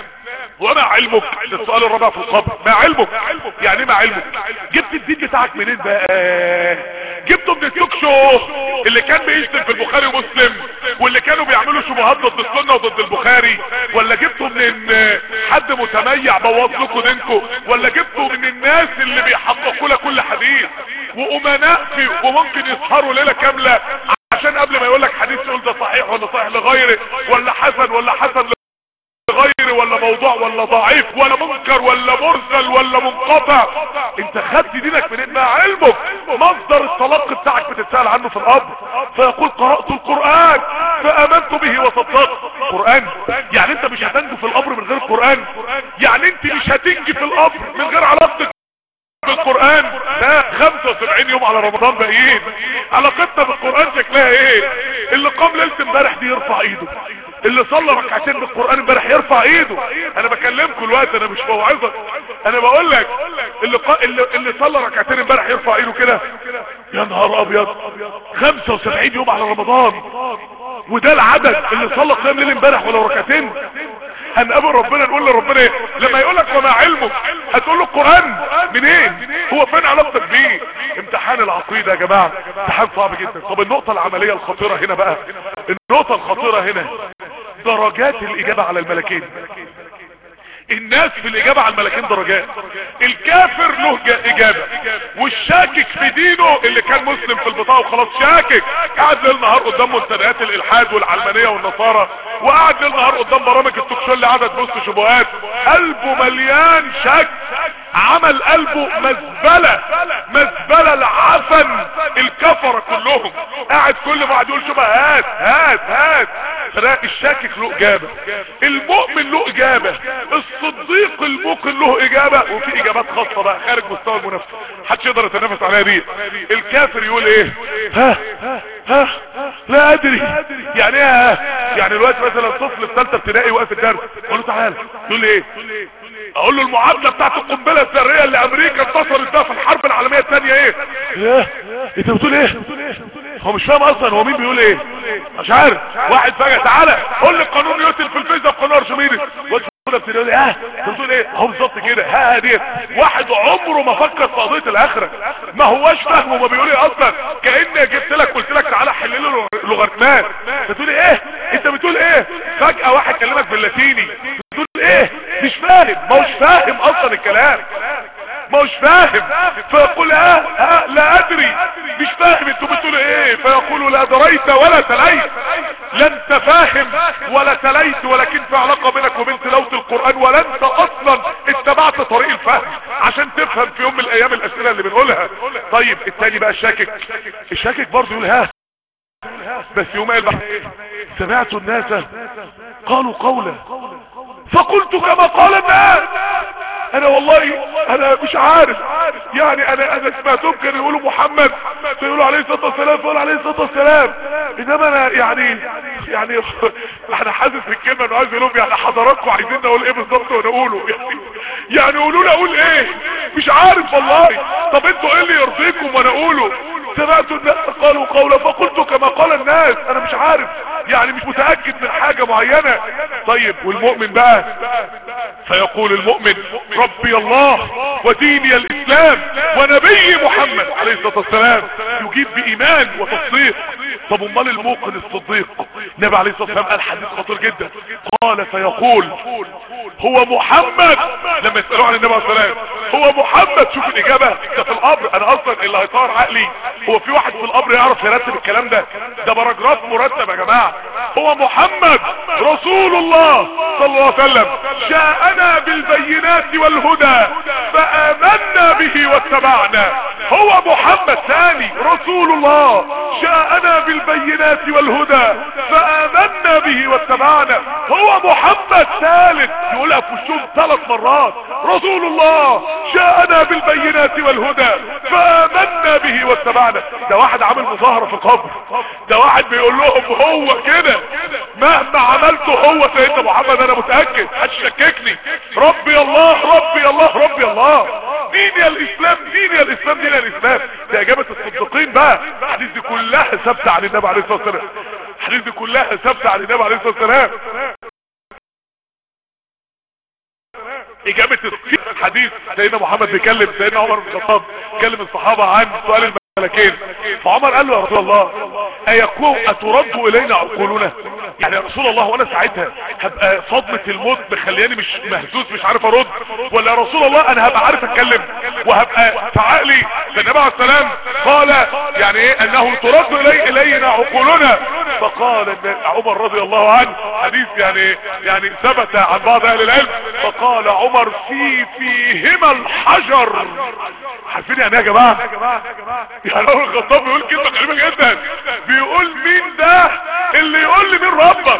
وما علمك ده السؤال الرابع في القبر ما علمك يعني ما علمك جبت الدين بتاعك منين بقى جبته من التوك شو اللي كان بيشتم في البخاري ومسلم واللي كانوا بيعملوا شبهات ضد السنه وضد البخاري ولا جبته من حد متميع بوظ لكم دينكم ولا جبته من الناس اللي بيحققوا لك كل حديث وامناء في وممكن يسهروا ليله كامله عشان قبل ما يقول لك حديث يقول ده صحيح ولا صحيح لغيره ولا حسن ولا حسن لغيره اسرائيلي ولا موضوع ولا ضعيف ولا منكر ولا مرسل ولا منقطع انت خدت دينك من مع علمك مصدر التلقي بتاعك بتتسأل عنه في القبر فيقول قرأت القرآن فامنت به وصدقت قرآن يعني انت مش هتنجو في القبر من غير القرآن يعني انت مش هتنجي في القبر من غير علاقتك بالقرآن لا 75 يوم على رمضان باقيين علاقتنا بالقرآن شكلها ايه اللي قام ليلة امبارح دي يرفع ايده اللي صلى ركعتين بالقرآن امبارح يرفع ايده انا بكلمكم الوقت انا مش بوعظك انا بقول لك اللي, قا... اللي اللي صلى ركعتين امبارح يرفع ايده كده يا نهار ابيض 75 يوم على رمضان وده العدد اللي صلى قيام ليل امبارح ولو ركعتين هنقابل ربنا نقول لربنا ايه لما يقول لك وما علمك هتقول له القران منين هو فين علاقتك بيه امتحان العقيده يا جماعه امتحان صعب جدا طب النقطه العمليه الخطيره هنا بقى النقطه الخطيره هنا درجات الاجابه على الملكين الناس في الاجابة على الملكين درجات الكافر له اجابة والشاكك في دينه اللي كان مسلم في البطاقة وخلاص شاكك قاعد ليل نهار قدام منتديات الالحاد والعلمانية والنصارى وقاعد ليل نهار قدام برامج التوكشو اللي قعدت بوست شبهات قلبه مليان شك عمل قلبه مزبلة مزبلة العفن الكفرة كلهم قاعد كل ما قاعد يقول شبهات هات هات هات الشاكك له اجابة المؤمن له اجابة الصديق الموقن له اجابة وفي اجابات خاصة بقى خارج مستوى المنافسة محدش يقدر يتنافس عليها دي الكافر يقول ايه ها ها لا ادري يعني ايه ها يعني الوقت مثلا طفل في ثالثه ابتدائي واقف الدرس اقول له تعالى يقول لي ايه اقول له المعادله بتاعت القنبله الذريه اللي امريكا انتصرت بها في الحرب العالميه الثانيه ايه ايه انت بتقول ايه هو مش فاهم اصلا هو مين بيقول ايه مش عارف واحد فجاه تعالى قول لي قانون نيوتن في الفيزياء في قانون ارشميدس ده بتقول اه بتقول ايه هو بالظبط كده ها ديت واحد عمره ما فكر في قضيه الاخره ما هوش فاهم هو بيقول ايه اصلا كاني جبت لك قلت لك تعالى حل له لوغاريتمات بتقول ايه انت بتقول ايه فجاه واحد كلمك باللاتيني بتقول ايه مش فاهم ما هوش فاهم اصلا الكلام ما هوش فاهم فيقول اه اه لا ادري مش فاهم انتوا بتقولوا ايه فيقول لا دريت ولا تليت لا انت فاهم ولا تليت ولكن في علاقة بينك وبين تلاوة القرآن ولا انت اصلا اتبعت طريق الفهم عشان تفهم في يوم من الايام الاسئلة اللي بنقولها طيب التاني بقى الشاكك الشاكك برضه يقول ها بس يوم قال بقى سمعت الناس قالوا قولا فقلت كما قال الناس انا والله انا مش عارف يعني انا انا سمعتهم كانوا يقولوا محمد فيقولوا عليه الصلاه والسلام فيقولوا عليه الصلاه والسلام انما انا يعني يعني انا حاسس بالكلمه انه عايز يقول يعني حضراتكم عايزين نقول ايه بالظبط ونقوله يعني يعني قولوا لي اقول ايه مش عارف والله طب انتوا ايه اللي يرضيكم وانا اقوله سمعت الناس قالوا قولا فقلت كما قال الناس انا مش عارف يعني مش متأكد من حاجة معينة طيب والمؤمن بقى فيقول المؤمن ربي الله وديني الاسلام ونبي محمد عليه الصلاة والسلام يجيب بايمان وتصديق طب امال الموقن الصديق النبي عليه الصلاة والسلام قال حديث خطير جدا قال فيقول هو محمد لما يسألوه عن النبي عليه الصلاة والسلام هو محمد شوف الاجابة ده في القبر انا اصلا اللي هيطار عقلي هو في واحد في القبر يعرف يرتب الكلام ده ده باراجراف مرتب يا جماعة هو محمد رسول الله صلى الله عليه وسلم جاءنا بالبينات والهدى فآمنا به واتبعنا هو محمد ثاني رسول الله جاءنا بالبينات والهدى فآمنا به واتبعنا هو محمد ثالث يقولها في وشهم ثلاث مرات رسول الله جاءنا بالبينات والهدى فآمنا به واتبعنا ده واحد عامل مظاهرة في القبر ده واحد بيقول لهم هو كده مهما عملته هو سيدنا محمد انا متأكد هتشككني ربي الله ربي الله ربي الله دين يا الاسلام دين يا الاسلام دين يا الاسلام دي اجابة الصديقين بقى الحديث دي كلها ثابتة عن النبي عليه الصلاة والسلام الحديث دي كلها ثابتة عن النبي عليه الصلاة والسلام اجابة الحديث سيدنا محمد بيكلم سيدنا عمر بن الخطاب كلم الصحابة عن سؤال الملكين فعمر قال له يا رسول الله ايكون اترد الينا عقولنا يعني يا رسول الله وانا ساعتها هبقى صدمة الموت مخلياني مش مهزوز مش عارف ارد ولا يا رسول الله انا هبقى عارف اتكلم وهبقى في عقلي فالنبي عليه السلام قال يعني ايه انه ترد الي الينا عقولنا فقال ان عمر رضي الله عنه حديث يعني يعني ثبت عن بعض اهل العلم فقال عمر في فيهما الحجر عارفين يعني ايه يا جماعه يعني عمر الخطاب بيقول كلمه غريبه جدا بيقول مين ده اللي يقول لي مين ربك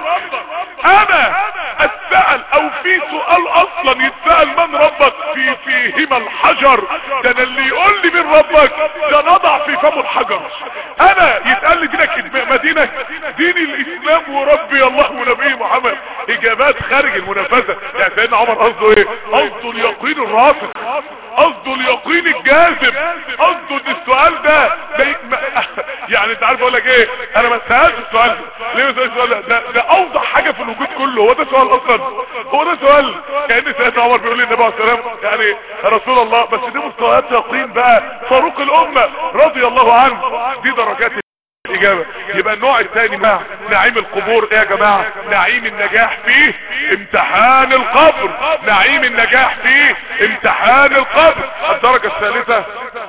انا اسال او في سؤال اصلا يتسال من ربك في فيهما الحجر ده انا اللي يقول لي مين ربك ده نضع في فمه الحجر انا يتقال لي دينك مدينك دين الاسلام وربي الله ونبي محمد اجابات خارج المنافسه يعني سيدنا عمر قصده ايه قصده اليقين الراسخ قصده اليقين الجاذب قصده ان السؤال ده ما يعني انت عارف اقول لك ايه انا ما سالتش السؤال ده ليه ما سالتش السؤال ده ده, ده اوضح حاجه في الوجود كله هو ده سؤال اصلا هو ده سؤال كان سيدنا عمر بيقول للنبي عليه السلام يعني يا رسول الله بس دي مستويات يقين بقى فاروق الامه رضي الله عنه دي درجات الاجابه يبقى النوع الثاني مع نعيم القبور ايه يا جماعه نعيم النجاح فيه امتحان القبر نعيم النجاح فيه امتحان القبر الدرجه الثالثه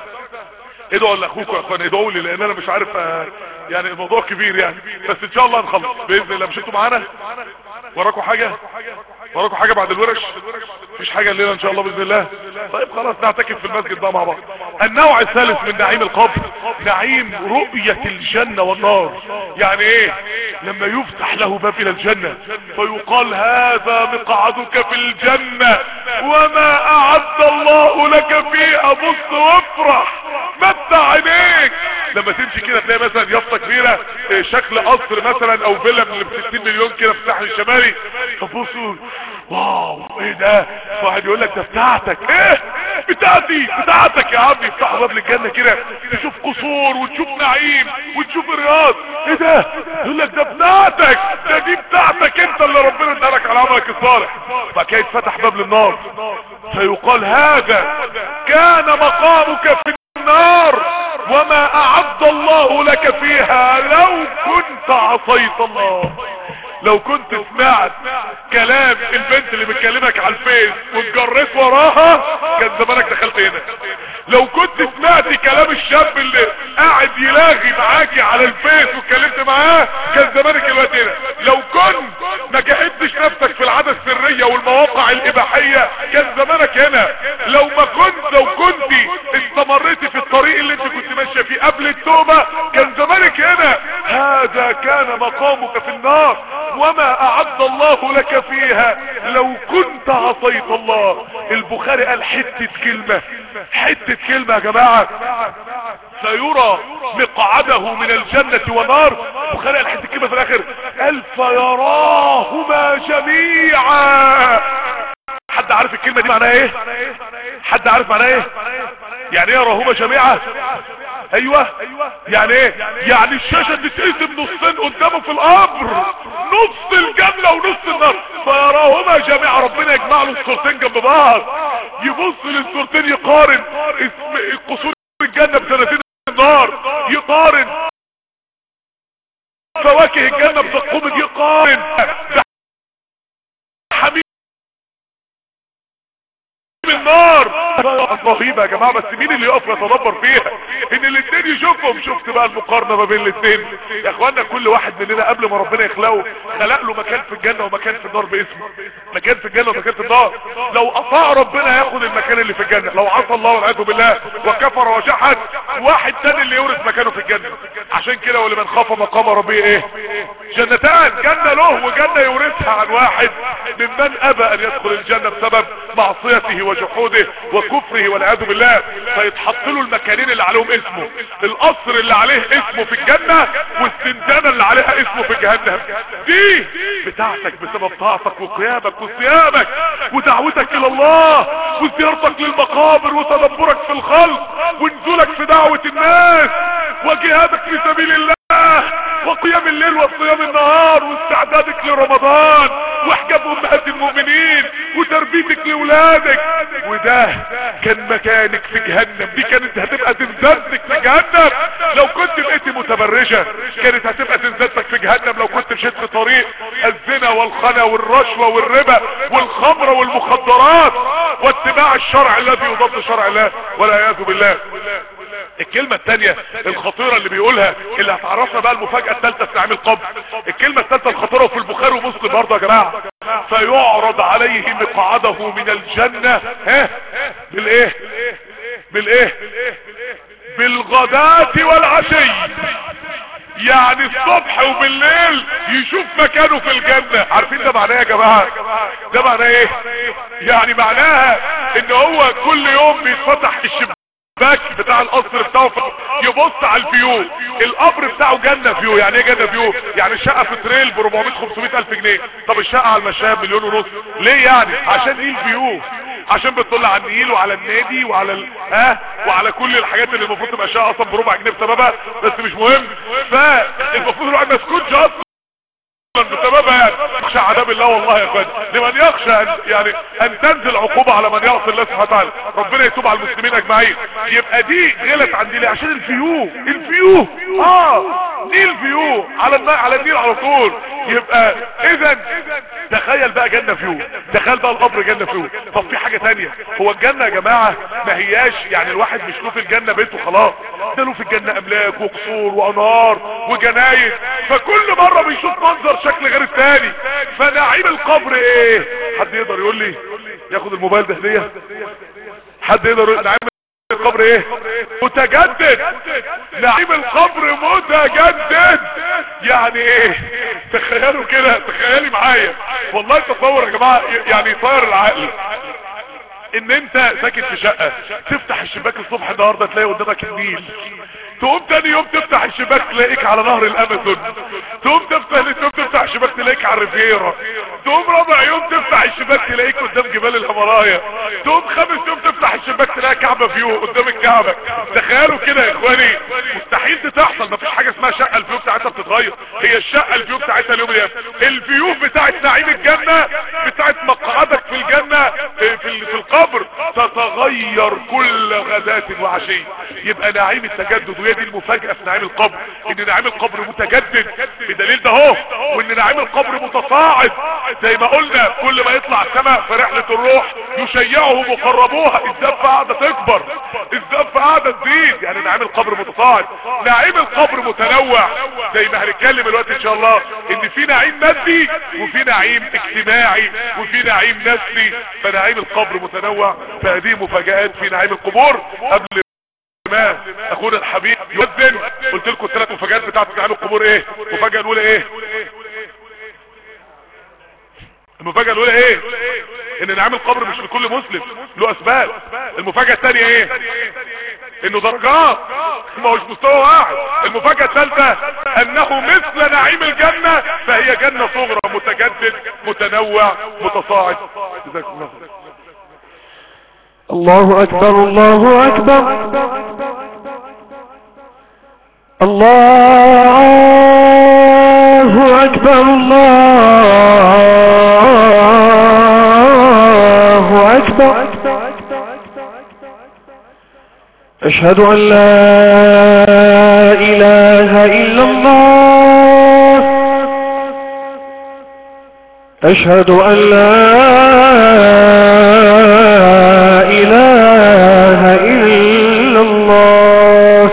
ادعوا لاخوكم يا اخوان ادعوا لي لان انا مش عارف يعني الموضوع كبير يعني بس ان شاء الله هنخلص باذن الله مش انتوا معانا وراكم حاجه وراكم حاجه بعد الورش مفيش حاجه الليله ان شاء الله باذن الله طيب خلاص نعتكف في المسجد بقى مع بعض النوع الثالث من نعيم القبر نعيم رؤيه الجنه والنار يعني ايه لما يفتح له باب الى الجنه فيقال هذا مقعدك في الجنه وما اعد الله لك فيها بص وافرح متع عينيك لما تمشي كده تلاقي مثلا يافطه كبيره شكل قصر مثلا او فيلا من 60 مليون كده في الساحل الشمالي تبصوا واو ايه ده واحد يقول لك ده بتاعتك ايه بتاعتي بتاعتك يا عم يفتحوا باب الجنه كده تشوف قصور وتشوف نعيم وتشوف الرياض ايه ده يقول لك ده بتاعتك ده دي بتاعتك انت اللي ربنا ادالك على عملك الصالح فكده يتفتح باب للنار فيقال هذا كان مقامك في النار وما اعد الله لك فيها لو كنت عصيت الله لو كنت سمعت كلام البنت اللي بتكلمك على الفيس واتجريت وراها كان زمانك دخلت هنا لو كنت سمعت كلام الشاب اللي قاعد يلاغي معاكي على الفيس واتكلمت معاه كان زمانك الوقت هنا لو كنت ما جهدتش نفسك في العادة السرية والمواقع الاباحية كان زمانك هنا لو ما كنت لو كنت استمريتي في الطريق اللي انت كنت ماشية فيه قبل التوبة كان زمانك هنا هذا كان مقامك في النار وما اعد الله لك فيها لو كنت عصيت الله البخاري قال حتة كلمة حتة كلمة يا جماعة سيرى مقعده من الجنة ونار البخاري قال حتة كلمة في الاخر قال فيراهما جميعا حد عارف الكلمة دي معناها ايه حد عارف معناها ايه يعني ايه يراهما جميعا ايوه يعني ايه يعني الشاشة تتقسم نصين قدامه في القبر نص الجنة ونص النار فيراهما جميعا ربنا يجمع له الصورتين جنب بعض يبص للصورتين يقارن اسم قصور الجنة بسنتين النار يقارن فواكه الجنة بتقوم يقارن حميم النار رهيبة يا جماعة بس مين اللي يقف يتدبر فيها ان الاثنين يشوفهم شفت بقى المقارنة ما بين الاثنين يا اخوانا كل واحد مننا قبل ما ربنا يخلقه خلق له مكان في الجنة ومكان في النار باسمه مكان في الجنة ومكان في النار لو اطاع ربنا ياخد المكان اللي في الجنة لو عصى الله والعياذ بالله وكفر وجحد واحد تاني اللي يورث مكانه في الجنة عشان كده ولمن خاف مقام ربه ايه جنتان جنة له وجنة يورثها عن واحد ممن ابى ان يدخل الجنة بسبب معصيته وجحوده وكفره والعياذ بالله فيتحط له المكانين اللي عليهم اسمه القصر اللي عليه اسمه في الجنة والسندانة اللي عليها اسمه في جهنم دي بتاعتك بسبب طاعتك وقيامك وصيامك ودعوتك الى الله وزيارتك للمقابر وتدبرك في الخلق ونزولك في دعوة الناس وجهادك في سبيل الله وقيام الليل وصيام النهار واستعدادك لرمضان واحجاب امهات المؤمنين وتربيتك لاولادك وده كان مكانك في جهنم دي كانت هتبقى زنزانتك في جهنم لو كنت بقيتي متبرجة كانت هتبقى زنزانتك في جهنم لو كنت مشيت في طريق الزنا والخنا والرشوة والربا والخمر والمخدرات واتباع الشرع الذي يضاد شرع الله والعياذ بالله الكلمة الثانية الخطيرة اللي بيقولها اللي هتعرفنا بقى المفاجأة الثالثة في نعيم القبر الكلمة الثالثة الخطيرة في البخاري ومسلم برضه يا جماعة فيعرض عليه مقعده من الجنة ها بالايه بالايه بالغداة والعشي يعني الصبح وبالليل يشوف مكانه في الجنة عارفين ده معناه يا جماعة ده معناه ايه يعني معناها ان هو كل يوم بيتفتح الشباك بتاع القصر بتاعه يبص على الفيو القبر بتاعه جنة فيو يعني ايه جنة فيو يعني الشقة في تريل ب 400 500 الف جنيه طب الشقة على المشاية مليون ونص ليه يعني عشان نيل فيو عشان بتطل على النيل وعلى النادي وعلى ال... ها وعلى كل الحاجات اللي المفروض تبقى شقة اصلا بربع جنيه بسببها بس مش مهم فالمفروض الواحد ما يسكتش اصلا بسببها يعني يخشى عذاب الله والله يا اخوان لمن يخشى أن يعني ان تنزل عقوبة على من يعصي الله سبحانه وتعالى ربنا يتوب على المسلمين اجمعين يبقى دي غلط عندي ليه عشان الفيو الفيو اه دي الفيو على النار على النيل على طول يبقى اذا تخيل بقى جنة فيو تخيل بقى القبر جنة فيو طب في حاجة تانية هو الجنة يا جماعة ما هياش يعني الواحد مش له في الجنة بيته خلاص ده له في الجنة املاك وقصور وانهار وجناين فكل مرة بيشوف منظر شكل غير التاني فنعيم القبر ايه حد يقدر يقول لي ياخد الموبايل ده هدية حد يقدر يقول نعيم القبر ايه متجدد نعيم القبر متجدد يعني ايه تخيلوا كده تخيلي معايا والله تصور يا جماعة يعني يطير العقل ان انت ساكن في شقة تفتح الشباك الصبح النهاردة تلاقي قدامك النيل تقوم تاني يوم تفتح الشباك تلاقيك على نهر الامازون تقوم تفتح يوم تفتح الشباك تلاقيك على الريفيرا تقوم رابع يوم تفتح الشباك تلاقيك قدام جبال الهيمالايا تقوم خامس يوم تفتح الشباك تلاقي كعبة فيو قدام الكعبة تخيلوا كده يا اخواني مستحيل دي تحصل مفيش حاجة اسمها شقة الفيو بتاعتها بتتغير هي الشقة الفيو بتاعتها اليوم اليوم الفيو بتاعت نعيم الجنة بتاعت مقعدك في الجنة في, في القبر تتغير كل غداة وعشي يبقى نعيم التجدد وهي دي المفاجأة في نعيم القبر ان نعيم القبر متجدد بدليل ده اهو وان نعيم القبر متصاعد زي ما قلنا كل ما يطلع السماء في رحلة الروح يشيعه مقربوها الزفة قاعدة تكبر الزفة قاعدة تزيد يعني نعيم القبر متصاعد نعيم القبر متنوع زي ما هنتكلم دلوقتي ان شاء الله ان في نعيم مادي وفي نعيم اجتماعي وفي نعيم نفسي فنعيم القبر متنوع فهذه مفاجآت في نعيم القبور قبل ما اخونا الحبيب يؤذن قلت لكم الثلاث مفاجآت بتاعت نعيم القبور ايه المفاجأة الاولى ايه المفاجأة الاولى ايه ان نعيم القبر مش لكل مسلم له اسباب المفاجأة الثانية ايه انه درجات ما هوش مستوى واحد المفاجأة الثالثة انه مثل نعيم الجنة فهي جنة صغرى متجدد متنوع متصاعد جزاكم الله خير الله أكبر الله أكبر الله أكبر الله أكبر أشهد أن لا إله إلا الله أشهد أن لا إله إلا الله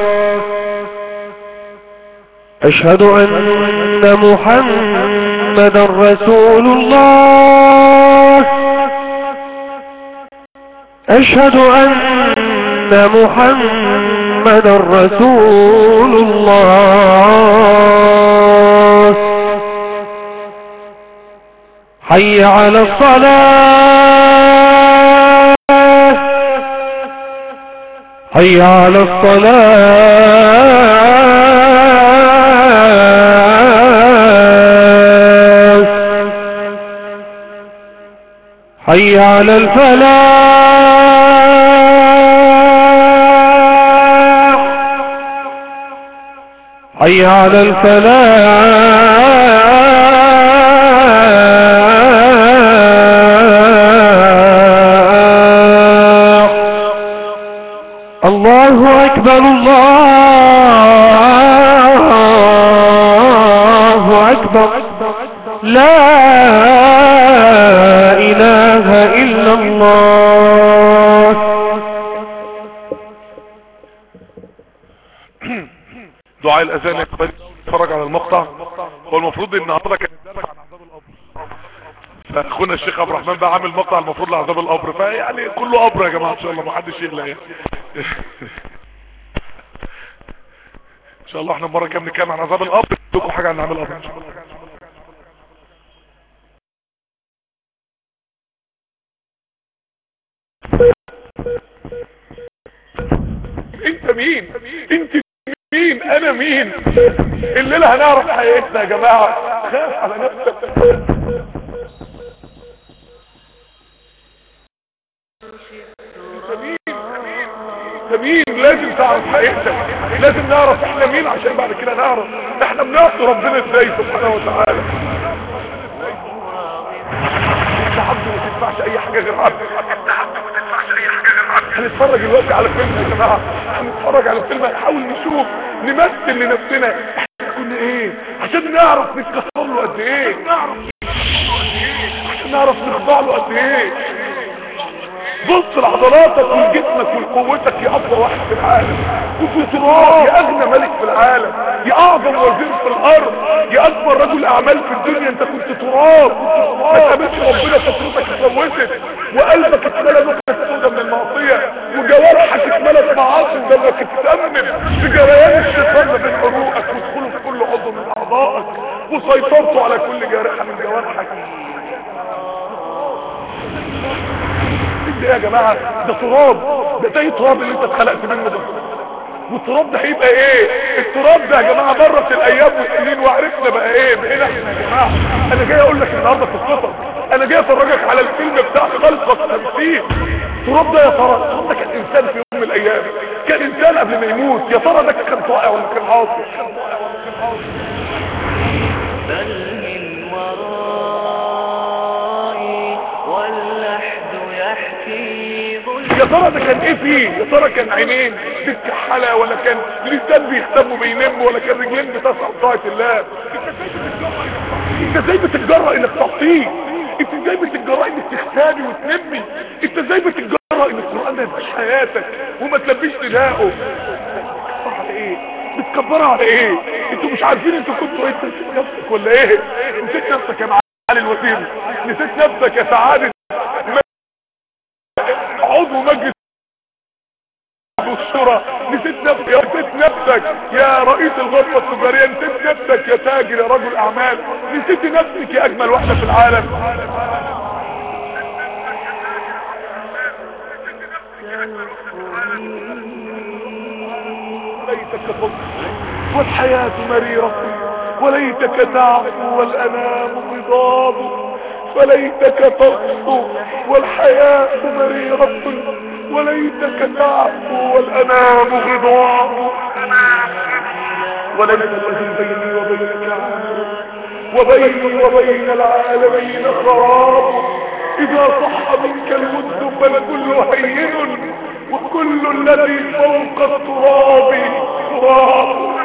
أشهد أن محمد رسول الله أشهد أن محمد رسول الله حي على الصلاة حي على الصلاة حي على الفلاح حي على الفلاح الله أكبر الله أكبر لا إله إلا الله دعاء الاذان يا اخواني اتفرج على المقطع هو المفروض ان حضرتك كان بيدافع عن عذاب القبر فاخونا الشيخ عبد الرحمن بقى عامل مقطع المفروض لعذاب القبر فيعني كله قبر يا جماعه ان شاء الله ما حدش يغلى يعني ان شاء الله احنا المره الجايه بنتكلم عن عذاب القبر لكم حاجه عن عذاب القبر ان شاء الله انت مين انت مين انا مين الليله هنعرف حقيقتنا يا جماعه خاف على نفسك انت مين انت مين لازم تعرف حقيقتك لازم نعرف احنا مين عشان بعد كده نعرف احنا بنعصي ربنا ازاي سبحانه وتعالى انت عبد ما تدفعش اي حاجه غير عبد انت عبد ما تدفعش اي حاجه غير عبد هنتفرج دلوقتي على فيلم يا جماعه هنتفرج على فيلم هنحاول نشوف نمثل لنفسنا احنا كنا ايه عشان نعرف نتكسر له قد ايه نعرف عشان نعرف نخضع له قد ايه بص لعضلاتك ولجسمك ولقوتك يا اقوى واحد في العالم كنت تراب يا اغنى ملك في العالم يا اعظم وزير في الارض يا اكبر رجل اعمال في الدنيا انت كنت تراب ما تقابلش ربنا فطرتك اتلوثت وقلبك اتملى نقطة سودة من المعصية وجوارحك اتملت معاصي ودمك اتسمم بجريان الشيطان ما بين عروقك ودخوله في كل عضو من اعضائك وسيطرته على كل جارحة من جوارحك ده يا جماعة ده تراب ده زي التراب اللي انت اتخلقت منه ده والتراب ده هيبقى ايه التراب ده يا جماعة مرت الايام والسنين وعرفنا بقى ايه بقينا احنا يا جماعة انا جاي اقول لك النهاردة في الخطر انا جاي افرجك على الفيلم بتاع خلقك تمثيل التراب ده يا ترى التراب ده كان انسان في يوم من الايام كان انسان قبل ما يموت يا ترى ده كان طائع ولا كان عاصي بل من ورائي واللحد يحكي ظلم يا ترى ده كان ايه فيه يا ترى كان عينين بتكحلة ولا كان لسان بيهتم وبينم ولا كان رجلين بتسعى بطاعة الله انت ازاي بتتجرأ انك تعطيه انت ازاي بتتجرأ انك تختاري وتنمي انت ازاي بتتجرأ ان القرآن ما يبقاش حياتك وما تلبيش نداءه بتكبر على ايه بتكبرها على ايه انتوا مش عارفين انتوا كنتوا ايه انت نسيت نفسك ولا ايه نسيت نفسك يا معالي الوزير نسيت نفسك يا سعادة عضو مجلس الشورى نسيت نفسك يا نسيت نفسك يا رئيس الغرفة التجارية نسيت نفسك يا تاجر يا رجل اعمال نسيت نفسك يا اجمل واحدة في العالم ليتك فضل والحياة مريرة وليتك تعفو والأنام غضاب فليتك تصفو والحياة مريرة وليتك تعفو والأنام غضاب وليس الذي بيني وبينك عالم وبيني وبين العالمين خراب إذا صح منك الود فالكل هين وكل الذي فوق التراب تراب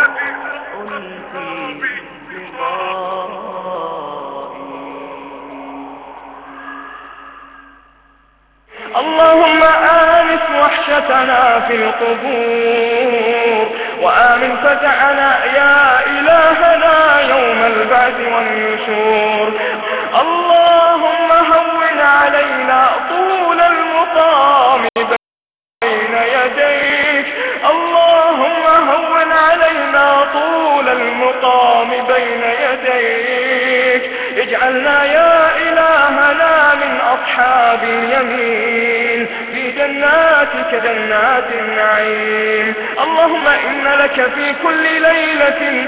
اللهم آنس وحشتنا في القبور وآمن فزعنا يا إلهنا يوم البعث والنشور اللهم هون علينا طول المقام بين يديك اللهم هون علينا طول المقام بين يديك اجعلنا يا إلهنا من أصحاب اليمين في جناتك جنات النعيم اللهم إن لك في كل ليلة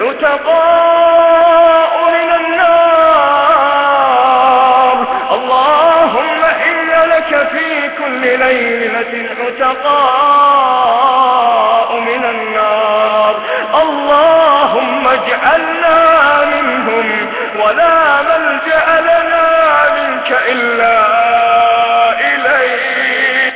عتقاء من النار اللهم إن لك في كل ليلة عتقاء من النار اللهم اجعلنا منهم ولا ملجأ لنا منك إلا إليك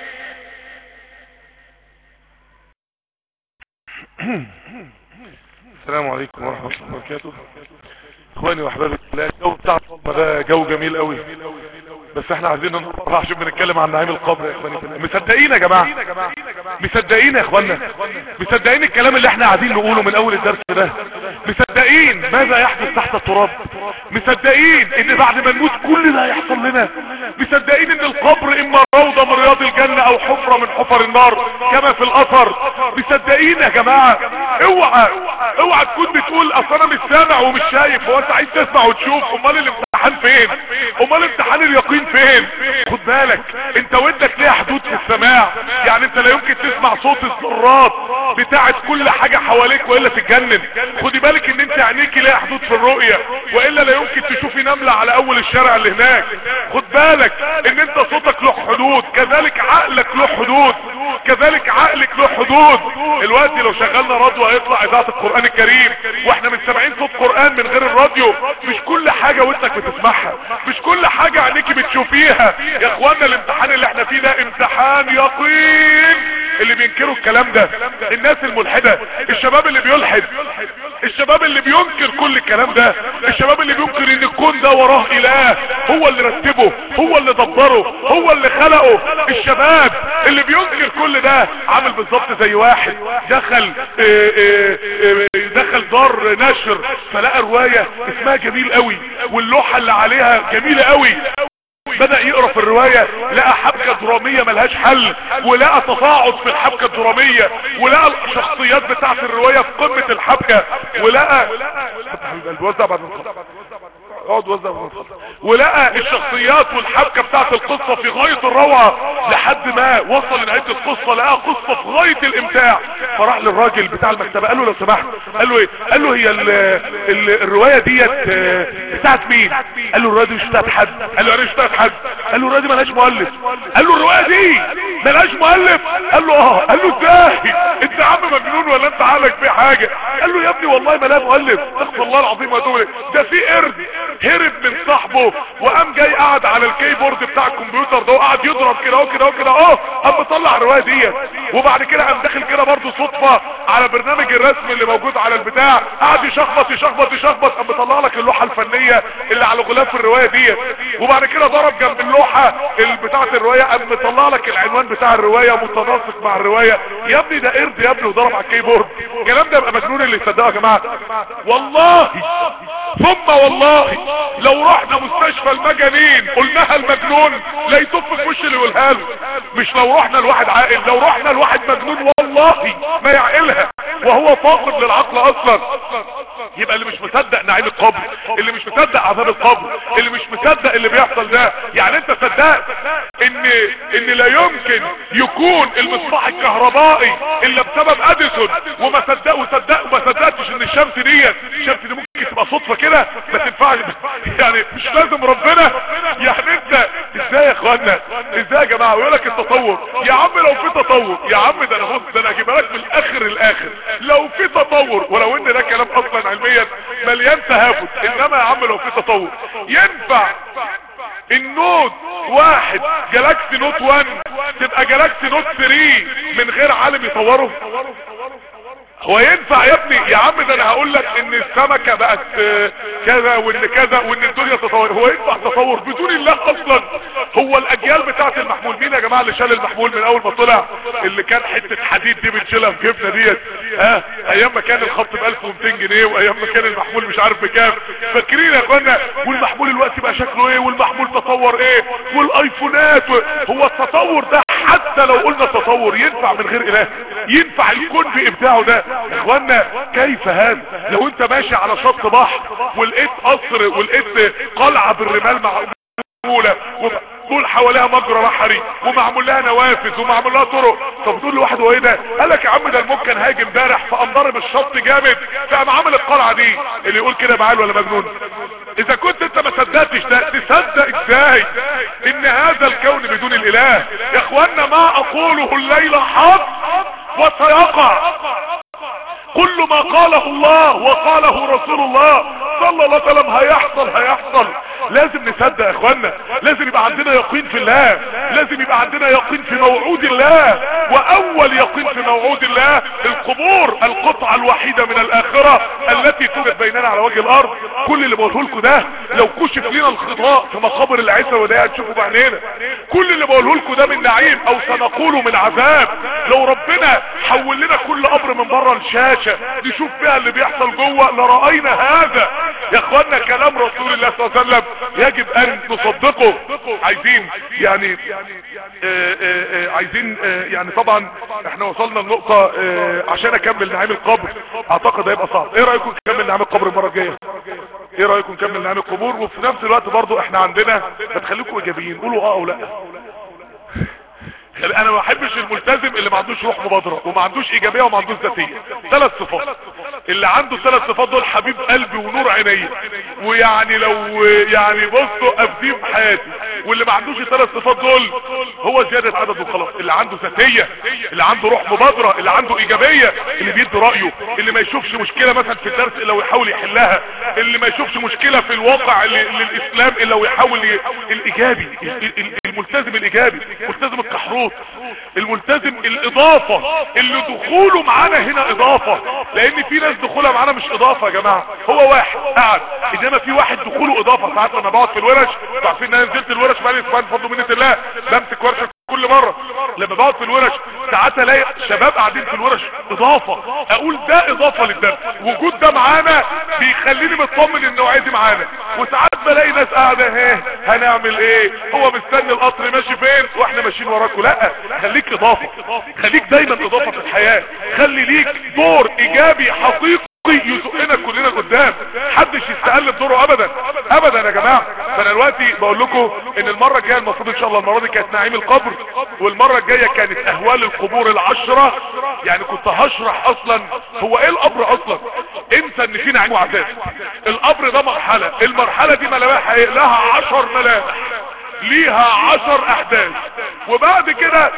السلام عليكم ورحمة الله وبركاته اخواني واحبابي لا الجو بتاع الصدمة ده جو جميل قوي بس احنا عايزين نروح عشان بنتكلم عن نعيم القبر يا اخواني مصدقين يا جماعة مصدقين يا اخوانا مصدقين الكلام اللي احنا قاعدين نقوله من اول الدرس ده مصدقين ماذا يحدث تحت التراب مصدقين ان بعد ما نموت كل ده هيحصل لنا مصدقين ان القبر اما روضة من رياض الجنة او حفرة من حفر النار كما في الاثر مصدقين يا جماعة اوعى اوعى تكون بتقول اصل انا مش سامع ومش شايف هو انت عايز تسمع وتشوف امال الامتحان فين امال امتحان اليقين فين خد بالك انت ودك ليها حدود في السماع يعني انت لا يمكن تسمع صوت الذرات بتاعت كل حاجة حواليك والا تتجنن خدي بالك ان انت عينيكي ليها حدود في الرؤية والا لا يمكن تشوفي نملة على اول الشارع اللي هناك خد بالك ان انت صوتك له حدود كذلك عقلك له حدود كذلك عقلك له حدود الوقت لو شغلنا راديو هيطلع اذاعة القرآن الكريم واحنا من سامعين صوت قرآن من غير الراديو مش كل حاجة ودنك بتسمعها مش كل حاجة عينيكي بتشوفيها يا اخوانا الامتحان اللي احنا فيه ده امتحان يقين اللي بينكروا الكلام ده الناس الملحدة الشباب اللي بيلحد الشباب اللي بينكر كل الكلام ده الشباب اللي بينكر ان الكون ده وراه اله هو اللي رتبه هو اللي دبره هو اللي خلقه الشباب اللي بينكر كل ده عامل بالظبط زي واحد دخل اه اه اه دخل دار نشر فلقى رواية اسمها جميل قوي واللوحة اللي عليها جميلة قوي بدأ يقرأ في الرواية لقى حبكة درامية ملهاش حل ولقى تصاعد في الحبكة الدرامية ولقى الشخصيات بتاعت الرواية في قمة الحبكة ولقى وزع بعد ما اقعد وزع ولقى الشخصيات والحبكة بتاعت القصة في غاية الروعة لحد ما وصل لنهاية القصة لقى قصة في غاية الامتاع فراح للراجل بتاع المكتبة قال له لو سمحت قال له ايه قال له هي ال ال الرواية ديت بتاعت مين قال له الرواية دي مش بتاعت حد قال له انا مش بتاعت حد قال له الرواية دي ملهاش مؤلف قال له الرواية دي ملهاش مؤلف قال له اه قال له ازاي انت يا عم مجنون ولا انت عقلك في حاجة قال له يا ابني والله ما لها مؤلف استغفر الله العظيم واتوب اليه ده في قرد هرب من صاحبه وقام جاي قاعد على الكيبورد بتاع الكمبيوتر ده وقعد يضرب كده اهو كده اهو كده اهو قام مطلع الروايه ديت وبعد كده قام داخل كده برضه صدفه على برنامج الرسم اللي موجود على البتاع قعد يشخبط يشخبط يشخبط قام مطلع لك اللوحه الفنيه اللي على غلاف الروايه ديت وبعد كده ضرب جنب اللوحه اللي بتاعه الروايه قام مطلع لك العنوان بتاع الروايه متناسق مع الروايه يا ابني ده قرد يا ابني وضرب على الكيبورد الكلام ده يبقى مجنون اللي يصدقه يا جماعه والله ثم والله لو رحنا مستشفى المجانين قلناها المجنون لا يطف في وش اللي يقولها له مش لو رحنا لواحد عاقل لو رحنا لواحد مجنون والله ما يعقلها وهو فاقد للعقل اصلا يبقى اللي مش مصدق نعيم القبر اللي مش مصدق عذاب القبر اللي مش مصدق اللي بيحصل ده يعني انت صدقت ان ان لا يمكن يكون المصباح الكهربائي الا بسبب اديسون وما صدق وصدق وما صدقتش ان الشمس ديت الشمس دي ممكن تبقى صدفه كده ما تنفعش يعني مش لازم ربنا يعني انت ازاي يا اخوانا ازاي يا جماعه ويقول لك التطور يا عم لو في تطور يا عم ده انا بص ده انا اجيبها لك من الاخر الاخر لو في تطور ولو ان ده كلام اصلا علميا مليان تهافت انما يا عم لو في تطور ينفع النوت واحد جالاكسي نوت 1 تبقى جالاكسي نوت 3 من غير عالم يطوره هو ينفع يا ابني يا عم ده انا هقول لك ان السمكة بقت كذا وان كذا وان الدنيا تطور هو ينفع تطور بدون الله اصلا هو الاجيال بتاعت المحمول مين يا جماعة اللي شال المحمول من اول ما طلع اللي كان حتة حديد دي بنشيلها في جبنة ديت اه ايام ما كان الخط ب 1200 جنيه وايام ما كان المحمول مش عارف بكام فاكرين يا اخوانا والمحمول الوقت بقى شكله ايه والمحمول تطور ايه والايفونات و... هو التطور ده حتى لو قلنا تطور ينفع من غير اله ينفع الكون بابداعه ده يا اخوانا كيف هذا لو انت ماشي على شط بحر ولقيت قصر ولقيت قلعة بالرمال معمولة ومعمول حواليها مجرى بحري ومعمول لها نوافذ ومعمول لها طرق طب تقول لواحد هو ايه ده قال لك يا عم ده الموج كان هاجم امبارح فقام ضارب الشط جامد فقام عامل القلعه دي اللي يقول كده بعال ولا مجنون اذا كنت انت ما صدقتش ده تصدق ازاي ان هذا الكون بدون الاله يا اخوانا ما اقوله الليله حق وسيقع كل ما قاله الله وقاله رسول الله صلى الله عليه وسلم هيحصل هيحصل لازم نصدق يا اخوانا لازم يبقى عندنا عندنا يقين في الله لازم يبقى عندنا يقين في موعود الله واول يقين في موعود الله القبور القطعة الوحيدة من الاخرة التي توجد بيننا على وجه الارض كل اللي بقوله لكم ده لو كشف لنا الخطاء في مقابر العزة وده هتشوفوا بعينينا كل اللي بقوله لكم ده من نعيم او سنقوله من عذاب لو ربنا حول لنا كل قبر من بره الشاشة نشوف فيها اللي بيحصل جوه لرأينا هذا يا اخوانا كلام رسول الله صلى الله عليه وسلم يجب ان نصدقه عايزين يعني آه آه آه عايزين آه يعني طبعا احنا وصلنا لنقطة آه عشان اكمل نعيم القبر اعتقد هيبقى صعب ايه رأيكم نكمل نعيم القبر المرة الجاية ايه رأيكم نكمل نعيم القبور وفي نفس الوقت برضو احنا عندنا فتخليكم ايجابيين قولوا اه او لا يعني انا ما بحبش الملتزم اللي ما عندوش روح مبادرة وما عندوش ايجابية وما عندوش ذاتية ثلاث صفات اللي عنده ثلاث صفات دول حبيب قلبي ونور عيني ويعني لو يعني بصوا افديه في حياتي واللي ما عندوش الثلاث صفات دول هو زيادة عدد وخلاص اللي عنده ذاتية اللي عنده روح مبادرة اللي عنده ايجابية اللي بيدي رأيه اللي ما يشوفش مشكلة مثلا في الدرس الا ويحاول يحلها اللي ما يشوفش مشكلة في الواقع للاسلام الا ويحاول ي... الايجابي الملتزم الايجابي الملتزم الكحروت الملتزم الاضافة اللي دخوله معانا هنا اضافة لان في ناس دخولها معانا مش اضافة يا جماعة هو واحد قاعد انما في واحد دخوله اضافة ساعات لما بقعد في الورش عارفين ان انا نزلت الورش بقالي اسبوعين بفضل منة الله بمسك ورشة كل مرة لما بقعد في الورش ساعات الاقي شباب قاعدين في الورش اضافة اقول ده اضافة للدرس وجود ده معانا بيخليني مطمن النوعية دي معانا وساعات بلاقي ناس قاعدة اهي هنعمل ايه هو مستني القطر ماشي فين واحنا ماشيين وراكوا لا خليك اضافة خليك دايما اضافة في الحياة خلي ليك دور ايجابي حقيقي يزقنا كلنا قدام محدش يستقل بدوره ابدا ابدا يا جماعه فانا دلوقتي بقول لكم ان المره الجايه المفروض ان شاء الله المره دي كانت نعيم القبر والمره الجايه كانت اهوال القبور العشره يعني كنت هشرح اصلا هو ايه القبر اصلا انسى ان في نعيم وعذاب القبر ده مرحله المرحله دي ملامحها ايه لها عشر ملامح ليها عشر احداث وبعد كده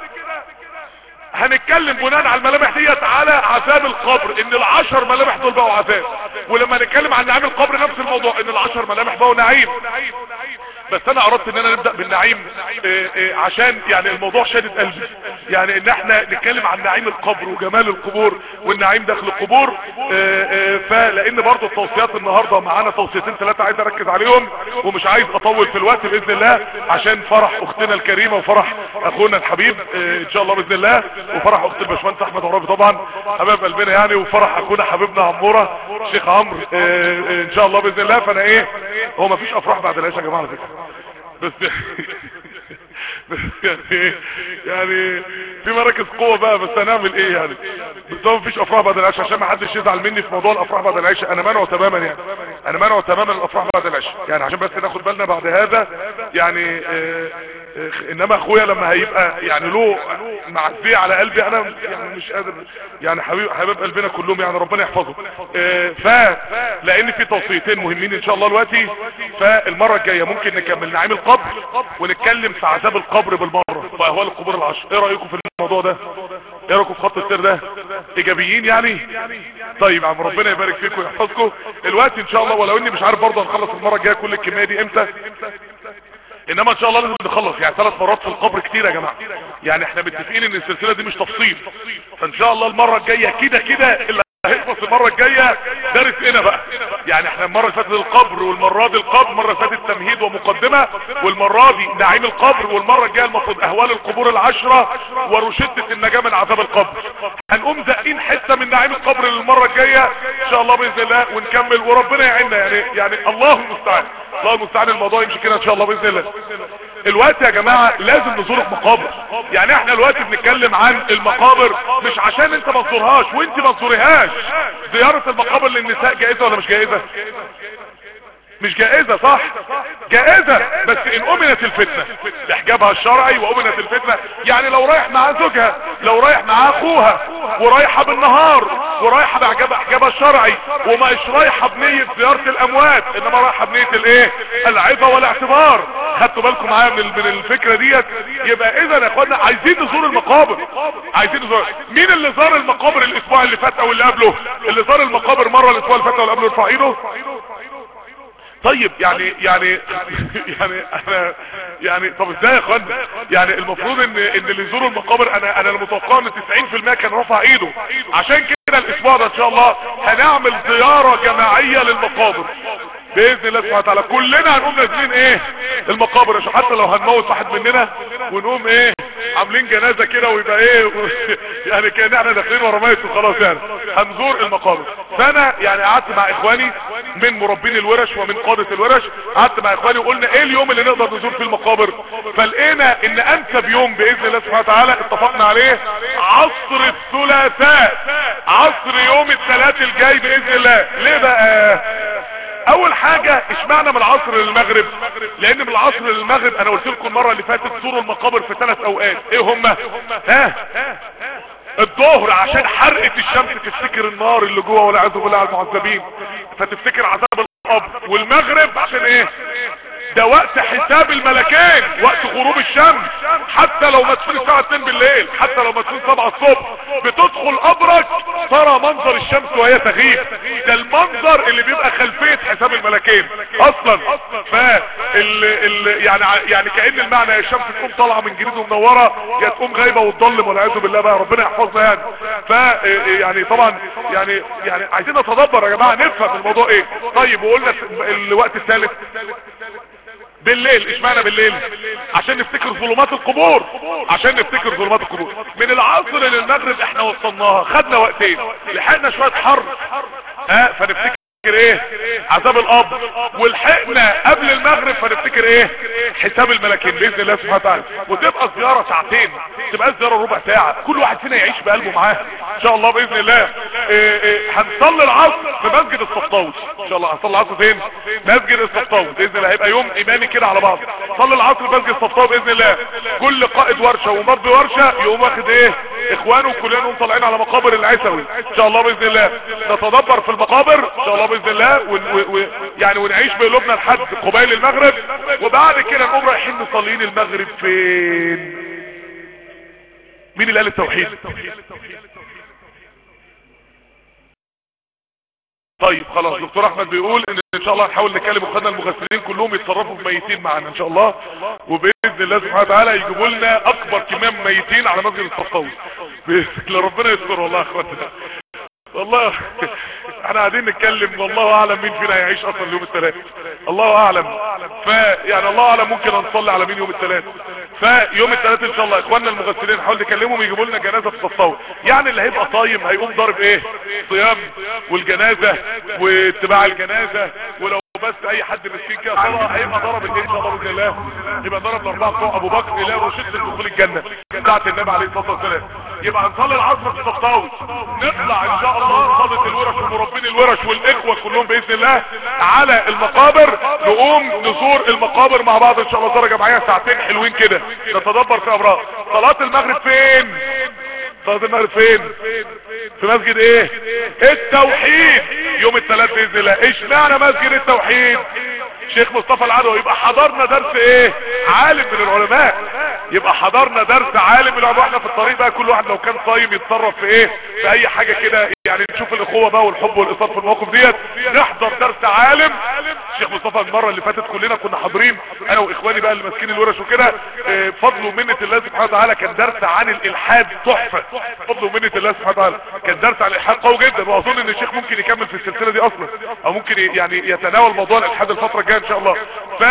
هنتكلم بناء على الملامح ديت على عذاب القبر ان العشر ملامح دول بقوا عذاب ولما نتكلم عن نعيم القبر نفس الموضوع ان العشر ملامح بقوا نعيم بس انا اردت ان انا نبدأ بالنعيم إيه إيه عشان يعني الموضوع شادد قلبي يعني ان احنا نتكلم عن نعيم القبر وجمال القبور والنعيم داخل القبور إيه فلان برضو التوصيات النهاردة معانا توصيتين ثلاثة عايز اركز عليهم ومش عايز اطول في الوقت باذن الله عشان فرح اختنا الكريمة وفرح اخونا الحبيب ان شاء الله باذن الله وفرح اخت الباشمهندس احمد عرابي طبعا حباب قلبنا يعني وفرح اخونا حبيبنا عموره شيخ عمرو ان شاء الله باذن الله فانا ايه هو ما فيش افراح بعد العشاء يا جماعه على فكره بس بس يعني يعني في مراكز قوة بقى بس هنعمل ايه يعني بس هو مفيش افراح بعد العشاء عشان ما حدش يزعل مني في موضوع الافراح بعد العشاء انا مانعه تماما يعني انا مانعه تماما الافراح بعد العشاء يعني عشان بس ناخد بالنا بعد هذا يعني اه اه انما اخويا لما هيبقى يعني له معزيه على قلبي انا يعني مش قادر يعني حبيب حباب قلبنا كلهم يعني ربنا يحفظه اه ف لان في توصيتين مهمين ان شاء الله دلوقتي فالمره الجايه ممكن نكمل نعيم القبر ونتكلم في عذاب القبر بالمره واهوال القبور العشر ايه رايكم في الموضوع ده ايه رايكم في خط السير ده ايجابيين يعني طيب عم ربنا يبارك فيكم ويحفظكم الوقت ان شاء الله ولو اني مش عارف برضه هنخلص المره الجايه كل الكميه دي امتى انما ان شاء الله لازم نخلص يعني ثلاث مرات في القبر كتير يا جماعه يعني احنا متفقين ان السلسله دي مش تفصيل فان شاء الله المره الجايه كده كده اللي هيخلص المره الجايه دارس هنا بقى يعني احنا المره اللي فاتت القبر والمره دي القبر مره فاتت تمهيد ومقدمه والمره دي نعيم القبر والمره الجايه المفروض اهوال القبور العشره وروشته النجاه من عذاب القبر هنقوم زقين حته من نعيم القبر للمره الجايه ان شاء الله باذن الله ونكمل وربنا يعيننا يعني يعني الله المستعان الله المستعان الموضوع يمشي كده ان شاء الله باذن الله الوقت يا جماعة لازم نزور المقابر يعني احنا الوقت بنتكلم عن المقابر مش عشان انت ما تزورهاش وانت ما تزوريهاش زيارة المقابر للنساء جائزة ولا مش جائزة مش جائزة صح جائزة بس ان امنت الفتنة بحجابها الشرعي وامنت الفتنة يعني لو رايح مع زوجها لو رايح مع اخوها ورايحة بالنهار ورايحة بحجاب حجابها الشرعي ومش رايحة بنية زيارة الاموات انما رايحة بنية الايه العظة والاعتبار خدتوا بالكم معايا من من الفكرة ديت يبقى اذا يا اخوانا عايزين نزور المقابر عايزين نزور مين اللي زار المقابر الاسبوع اللي فات او اللي قبله اللي زار المقابر مرة الاسبوع اللي فات او اللي قبله ارفع ايده طيب يعني يعني يعني انا يعني طب ازاي يا اخوانا يعني المفروض ان ان اللي يزوروا المقابر انا انا المتوقع ان 90% كان رفع ايده عشان كده الاسبوع ده ان شاء الله هنعمل زيارة جماعية للمقابر باذن الله سبحانه وتعالى كلنا هنقوم نازلين ايه المقابر عشان حتى لو هنموت واحد مننا ونقوم ايه عاملين جنازة كده ويبقى ايه و... يعني كان احنا داخلين ورا ميت وخلاص يعني هنزور المقابر فانا يعني قعدت مع اخواني من مربين الورش ومن قادة الورش قعدت مع اخواني وقلنا ايه اليوم اللي نقدر نزور فيه المقابر فلقينا ان انسب يوم باذن الله سبحانه وتعالى اتفقنا عليه عصر الثلاثاء عصر يوم الثلاث الجاي باذن الله ليه بقى اول حاجة اشمعنى من العصر للمغرب لان من العصر للمغرب انا قلت لكم المرة اللي فاتت زوروا المقابر في ثلاث اوقات ايه هما ها الظهر عشان حرقة الشمس تفتكر النار اللي جوه والعياذ بالله على المعذبين فتفتكر عذاب القبر والمغرب عشان ايه ده وقت حساب الملكين وقت غروب الشمس حتى لو مدفون الساعة 2 بالليل حتى لو مدفون 7 الصبح بتدخل قبرك ترى منظر الشمس وهي تغيب ده المنظر اللي بيبقى خلفية حساب الملكين اصلا ف ال ال يعني يعني كأن المعنى يا الشمس تقوم طالعة من جديد ومنورة يا تقوم غايبة وتضلم والعياذ بالله بقى ربنا يحفظنا يعني ف يعني طبعا يعني يعني عايزين نتدبر يا جماعة نفهم الموضوع ايه طيب وقلنا الوقت الثالث بالليل اشمعنى بالليل عشان نفتكر ظلمات القبور عشان نفتكر ظلمات القبور من العصر للمغرب احنا وصلناها خدنا وقتين لحقنا شوية حر ها فنفتكر ايه عذاب الاب ولحقنا قبل المغرب فنفتكر ايه حساب الملكين باذن الله سبحانه وتعالى وتبقى زياره ساعتين تبقى زياره ربع ساعه كل واحد فينا يعيش بقلبه معاه ان شاء الله باذن الله إيه إيه هنصلي العصر في مسجد الصفطاوي ان شاء الله هنصلي العصر فين مسجد الصفطاوي باذن الله هيبقى يوم ايماني كده على بعض صلي العصر في مسجد الصفطاوي باذن الله كل قائد ورشه ومربي ورشه يقوم واخد ايه اخوانه كلنا نقوم طالعين على مقابر العسوي ان شاء الله باذن الله نتدبر في المقابر ان شاء الله باذن الله ون و و يعني ونعيش بقلوبنا لحد قبيل المغرب وبعد كده نقوم رايحين مصلين المغرب فين مين اللي قال التوحيد طيب خلاص دكتور احمد بيقول ان ان شاء الله هنحاول نكلم اخواننا المغسلين كلهم يتصرفوا في ميتين معانا ان شاء الله وباذن الله سبحانه وتعالى يجيبوا لنا اكبر كميه من ميتين على مسجد الصفاوي باذن الله ربنا يستر والله يا اخواتنا والله احنا قاعدين نتكلم والله اعلم مين فينا هيعيش اصلا اليوم الثلاث الله اعلم ف يعني الله اعلم ممكن نصلي على مين يوم الثلاث فيوم الثلاث ان شاء الله اخواننا المغسلين نحاول نكلمهم يجيبوا لنا جنازه في الصفاوي يعني اللي هيبقى صايم هيقوم ضارب ايه صيام والجنازه واتباع الجنازه ولو بس اي حد مسكين كده صلاه هيبقى ضرب الايه ان شاء الله باذن الله يبقى ضرب الاربعه بتوع ابو بكر الى رشيد دخول الجنه بتاعت النبي عليه الصلاه والسلام يبقى هنصلي العصر في الصفاوي نطلع ان شاء الله قاده الورش ومربين الورش والاخوه كلهم باذن الله على المقابر نقوم نزور المقابر مع بعض ان شاء الله زياره جماعيه ساعتين حلوين كده نتدبر في امرها صلاه المغرب فين صلاه المغرب فين في مسجد ايه التوحيد يوم الثلاث باذن الله اشمعنى مسجد التوحيد شيخ مصطفى العدوي يبقى حضرنا درس ايه عالم من العلماء يبقى حضرنا درس عالم من العلماء احنا في الطريق بقى كل واحد لو كان صايم يتصرف في ايه في اي حاجة كده يعني نشوف الاخوة بقى والحب والاصرار في المواقف ديت نحضر درس عالم شيخ مصطفى المرة اللي فاتت كلنا كنا حاضرين انا واخواني بقى اللي ماسكين الورش وكده اه فضل ومنة الله سبحانه وتعالى كان درس عن الالحاد تحفة فضل ومنة الله سبحانه وتعالى كان درس عن الالحاد قوي جدا واظن ان الشيخ ممكن يكمل في السلسلة دي اصلا او ممكن يعني يتناول موضوع الالحاد الفترة الجاية ان شاء الله ف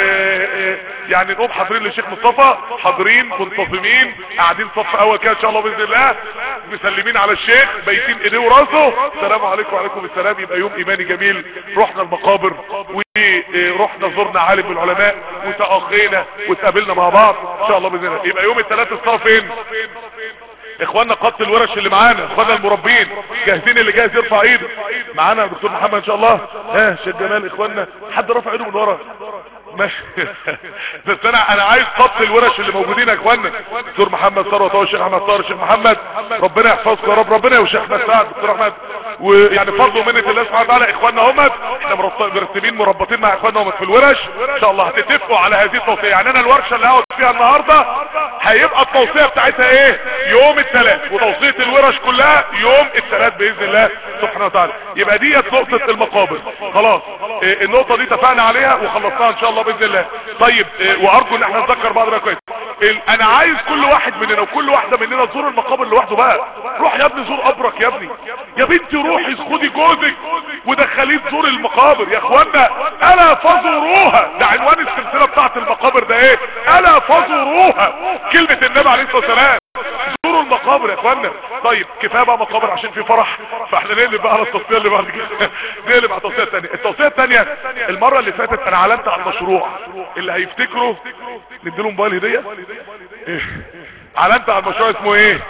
يعني نقوم حاضرين للشيخ مصطفى حاضرين منتظمين قاعدين صف اول كده ان شاء الله باذن الله مسلمين على الشيخ بيتين ايديه وراسه السلام عليكم وعليكم السلام يبقى يوم ايماني جميل رحنا المقابر ورحنا زرنا عالم من العلماء وتأخينا واتقابلنا مع بعض ان شاء الله باذن الله يبقى يوم الثلاث الصلاه فين اخواننا قط الورش اللي معانا اخواننا المربين جاهزين اللي جاهز يرفع ايده معانا دكتور محمد ان شاء الله ها شيخ جمال اخواننا حد رفع ايده من ورا ماشي بس انا انا عايز قط الورش اللي موجودين يا اخوانا دكتور محمد ثروت اهو الشيخ احمد طاهر الشيخ محمد ربنا يحفظكم يا رب ربنا والشيخ احمد سعد دكتور احمد ويعني فضل ومنه الله سبحانه وتعالى اخواننا هم احنا مرتبين مربطين مع اخواننا هم في الورش ان شاء الله هتتفقوا على هذه التوصيه يعني انا الورشه اللي هقعد فيها النهارده هيبقى التوصية بتاعتها ايه يوم الثلاث وتوصية الورش كلها يوم الثلاث باذن الله سبحانه وتعالى يبقى ديت نقطة المقابر خلاص إيه النقطة دي اتفقنا عليها وخلصناها ان شاء الله باذن الله طيب إيه وارجو ان احنا نذكر بعض بقى كويس ال- انا عايز كل واحد مننا وكل واحدة مننا تزور المقابر لوحده بقى روح يا ابني زور قبرك يا ابني يا بنتي روحي خدي جوزك ودخليه تزور المقابر يا اخوانا الا فزوروها ده عنوان السلسلة بتاعت المقابر ده ايه الا فزوروها كلمة النبي عليه الصلاة والسلام زوروا المقابر يا اخوانا طيب كفايه بقى مقابر عشان في فرح فاحنا نقلب بقى على التصفيه اللي بعد كده نقلب على التصفيه الثانيه التصفيه الثانيه المره اللي فاتت انا اعلنت عن مشروع اللي هيفتكروا نديله موبايل هديه إيه؟ اعلنت عن مشروع اسمه ايه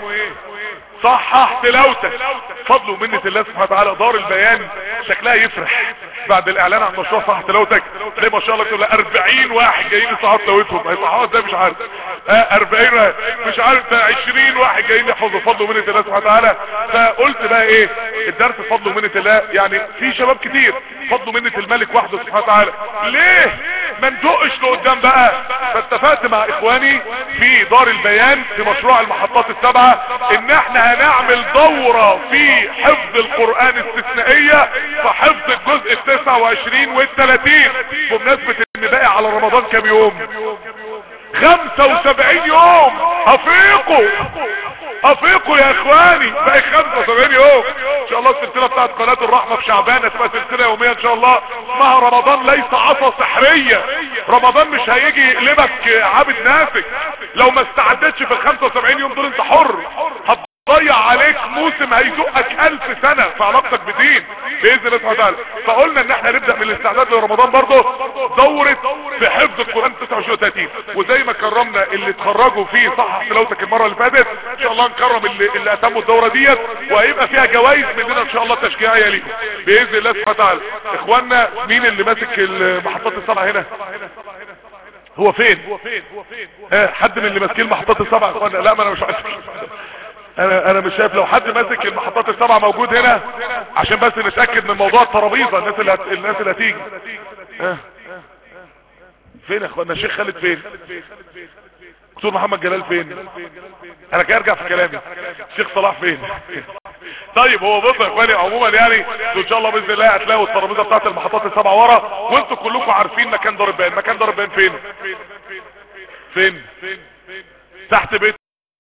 صحح تلاوتك فضل ومنة الله سبحانه وتعالى دار البيان شكلها يفرح بعد الاعلان عن مشروع صحح تلاوتك تلاقي ما شاء الله تقول 40 واحد جايين يصححوا تلاوتهم هيصححوها ازاي مش عارف اه 40 واحد مش عارف ده 20 واحد جايين يحفظوا فضل ومنة الله سبحانه وتعالى فقلت بقى ايه الدرس فضل ومنة الله يعني في شباب كتير فضل ومنة الملك وحده سبحانه وتعالى ليه ما ندقش لقدام بقى فاتفقت مع اخواني في دار البيان في مشروع المحطات السبعة ان احنا هنعمل دورة في حفظ القرآن استثنائية في حفظ الجزء التسعة وعشرين والثلاثين بمناسبة ان باقي على رمضان كام يوم خمسة وسبعين يوم افيقوا افيقوا يا اخواني باقي خمسة وسبعين يوم ان شاء الله السلسلة بتاعت قناة الرحمة في شعبان هتبقى سلسلة يومية ان شاء الله اسمها رمضان ليس عصا سحرية رمضان مش هيجي يقلبك عابد ناسك لو ما استعدتش في ال 75 يوم دول انت حر هتضيع عليك موسم هيزقك الف سنة في علاقتك بدين باذن الله سبحانه وتعالى فقلنا ان احنا نبدأ من الاستعداد لرمضان برضه دورة في حفظ القرآن 29 30 وزي ما كرمنا اللي اتخرجوا في صحح تلاوتك المرة اللي فاتت ان شاء الله نكرم اللي, اللي اتموا الدورة ديت وهيبقى فيها جوائز مننا ان شاء الله تشجيعية ليهم باذن الله سبحانه وتعالى اخواننا مين اللي ماسك المحطات السبعة هنا هو فين اه حد من اللي ماسكين المحطات السبعة اخوانا لا ما انا مش عارف انا انا مش شايف لو حد ماسك المحطات السبعة موجود هنا عشان بس نتاكد من موضوع الترابيزه الناس اللي هت... الناس اللي هتيجي اه. فين يا اخوانا الشيخ خالد فين دكتور محمد جلال فين انا كده ارجع في كلامي الشيخ صلاح فين طيب هو بص يا اخواني عموما يعني ان شاء الله باذن الله هتلاقوا الترابيزه بتاعت المحطات السبعه ورا وانتوا كلكم عارفين مكان دار البيان مكان دار البيان فين فين تحت بيت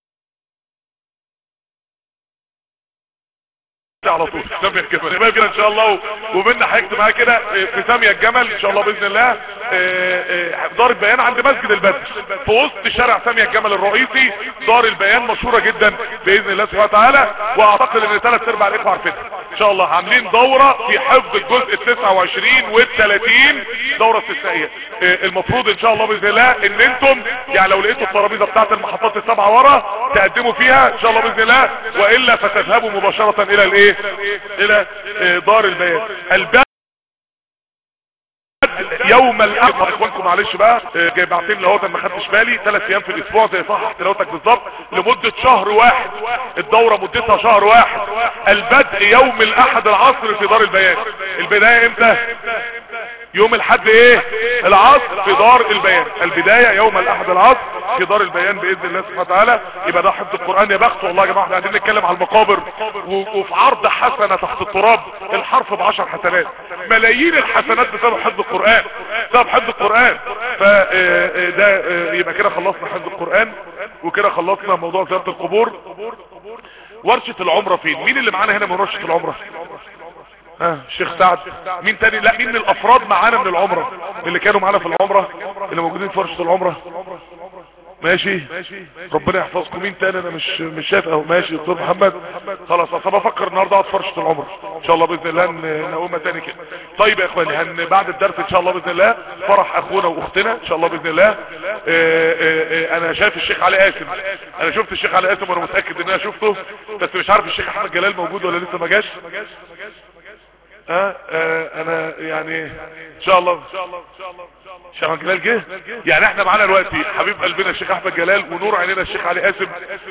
على طول سامية الجمل شباب كده ان شاء الله وبيننا هيكتب معايا كده في سامية الجمل ان شاء الله باذن الله دار البيان عند مسجد البدر في وسط شارع سامية الجمل الرئيسي دار البيان مشهورة جدا باذن الله سبحانه وتعالى واعتقد ان ثلاث ارباع الاخوة عارفينها ان شاء الله عاملين دورة في حفظ الجزء ال 29 وال 30 دورة استثنائية المفروض ان شاء الله باذن الله ان انتم يعني لو لقيتوا الترابيزة بتاعت المحطات السبعة ورا تقدموا فيها ان شاء الله باذن الله والا فتذهبوا مباشرة الى الايه الى دار البيان الباب يوم الاحد اخوانكم معلش بقى جاي بعتين لهوت ما خدتش بالي ثلاث ايام في الاسبوع زي صح تلاوتك بالظبط لمدة شهر واحد الدورة مدتها شهر واحد البدء يوم الاحد العصر في دار البيان البداية امتى يوم الحد ايه العصر في دار البيان البداية يوم الاحد العصر في دار البيان باذن الله سبحانه وتعالى يبقى ده حفظ القرآن يا بخت والله يا جماعة احنا قاعدين نتكلم على المقابر وفي عرض حسنة تحت التراب الحرف بعشر حسنات ملايين الحسنات بسبب حفظ القرآن بسبب حفظ القرآن فده يبقى كده خلصنا حفظ القرآن وكده خلصنا موضوع زيارة القبور ورشة العمرة فين مين اللي معانا هنا من ورشة العمرة ها الشيخ سعد مين تاني لا مين من الافراد معانا من العمرة اللي كانوا معانا في العمرة اللي موجودين في ورشة العمرة ماشي ربنا يحفظكم مين تاني انا مش مش شايف اهو ماشي دكتور محمد خلاص اصل بفكر النهارده اقعد فرشه العمر ان شاء الله باذن الله نقومها تاني كده طيب يا اخواني هن بعد الدرس ان شاء الله باذن الله فرح اخونا واختنا ان شاء الله باذن الله آآ آآ انا شايف الشيخ علي قاسم انا شفت الشيخ علي قاسم وانا متاكد ان انا شفته بس مش عارف الشيخ احمد جلال موجود ولا لسه ما جاش اه, آه انا يعني ان شاء الله شيخ أحمد جلال جه يعني احنا معانا دلوقتي حبيب قلبنا الشيخ احمد جلال ونور عينينا الشيخ علي قاسم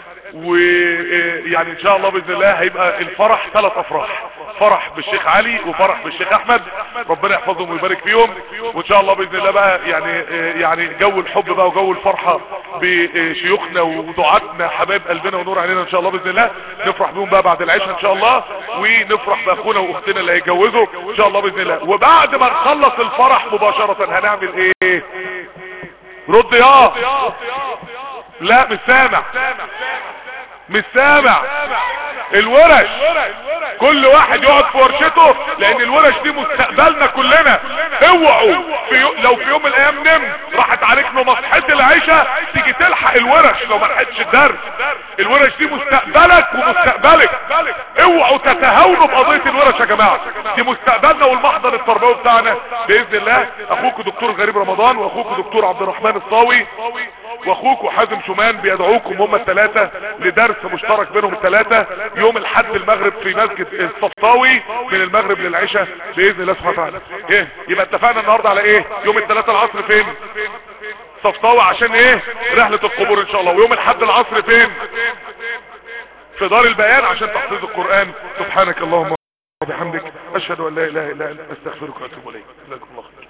ويعني ان شاء الله باذن الله هيبقى الفرح ثلاث افراح فرح بالشيخ علي وفرح بالشيخ احمد ربنا يحفظهم ويبارك فيهم وان شاء الله باذن الله بقى يعني يعني جو الحب بقى وجو الفرحه بشيوخنا ودعاتنا حبايب قلبنا ونور عينينا ان شاء الله باذن الله نفرح بيهم بقى بعد العشاء ان شاء الله ونفرح باخونا واختنا اللي هيتجوزوا ان شاء الله باذن الله وبعد ما نخلص الفرح مباشره هنعمل ايه رد يا لا مش سامع مش سامع الورش كل واحد يقعد في ورشته لان الورش دي مستقبلنا كلنا اوعوا في يو... لو في يوم من الايام نمت راحت عليك مصحة العيشة تيجي تلحق الورش لو ما لحقتش الدرس الورش دي مستقبلك ومستقبلك اوعوا تتهاونوا بقضية الورش يا جماعة دي مستقبلنا والمحضر التربوي بتاعنا باذن الله اخوكم دكتور غريب رمضان واخوكم دكتور عبد الرحمن الصاوي واخوكم حازم شومان بيدعوكم هم الثلاثة لدرس مشترك بينهم الثلاثة يوم الحد المغرب في مسجد الصفطاوي من المغرب للعشاء باذن الله سبحانه وتعالى ايه يبقى اتفقنا النهارده على ايه يوم الثلاثة العصر فين صفطاوي عشان ايه رحلة القبور ان شاء الله ويوم الحد العصر فين في دار البيان عشان تحفيظ القرآن سبحانك اللهم وبحمدك اشهد ان لا اله الا انت استغفرك واتوب اليك جزاكم الله خير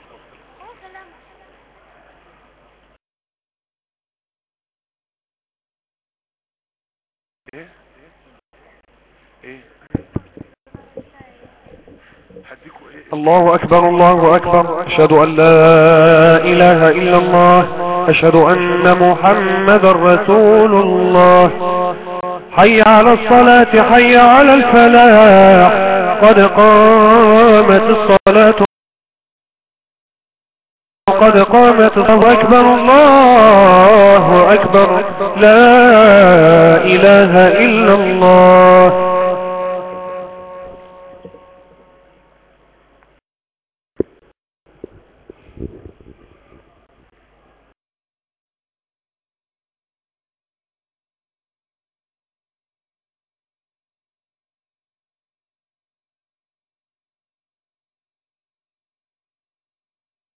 ايه ايه هديكوا ايه الله أكبر الله أكبر أشهد أن لا إله إلا الله أشهد أن محمد رسول الله حي على الصلاة حي على الفلاح قد قامت الصلاة قد قامت الله أكبر الله أكبر لا إله إلا الله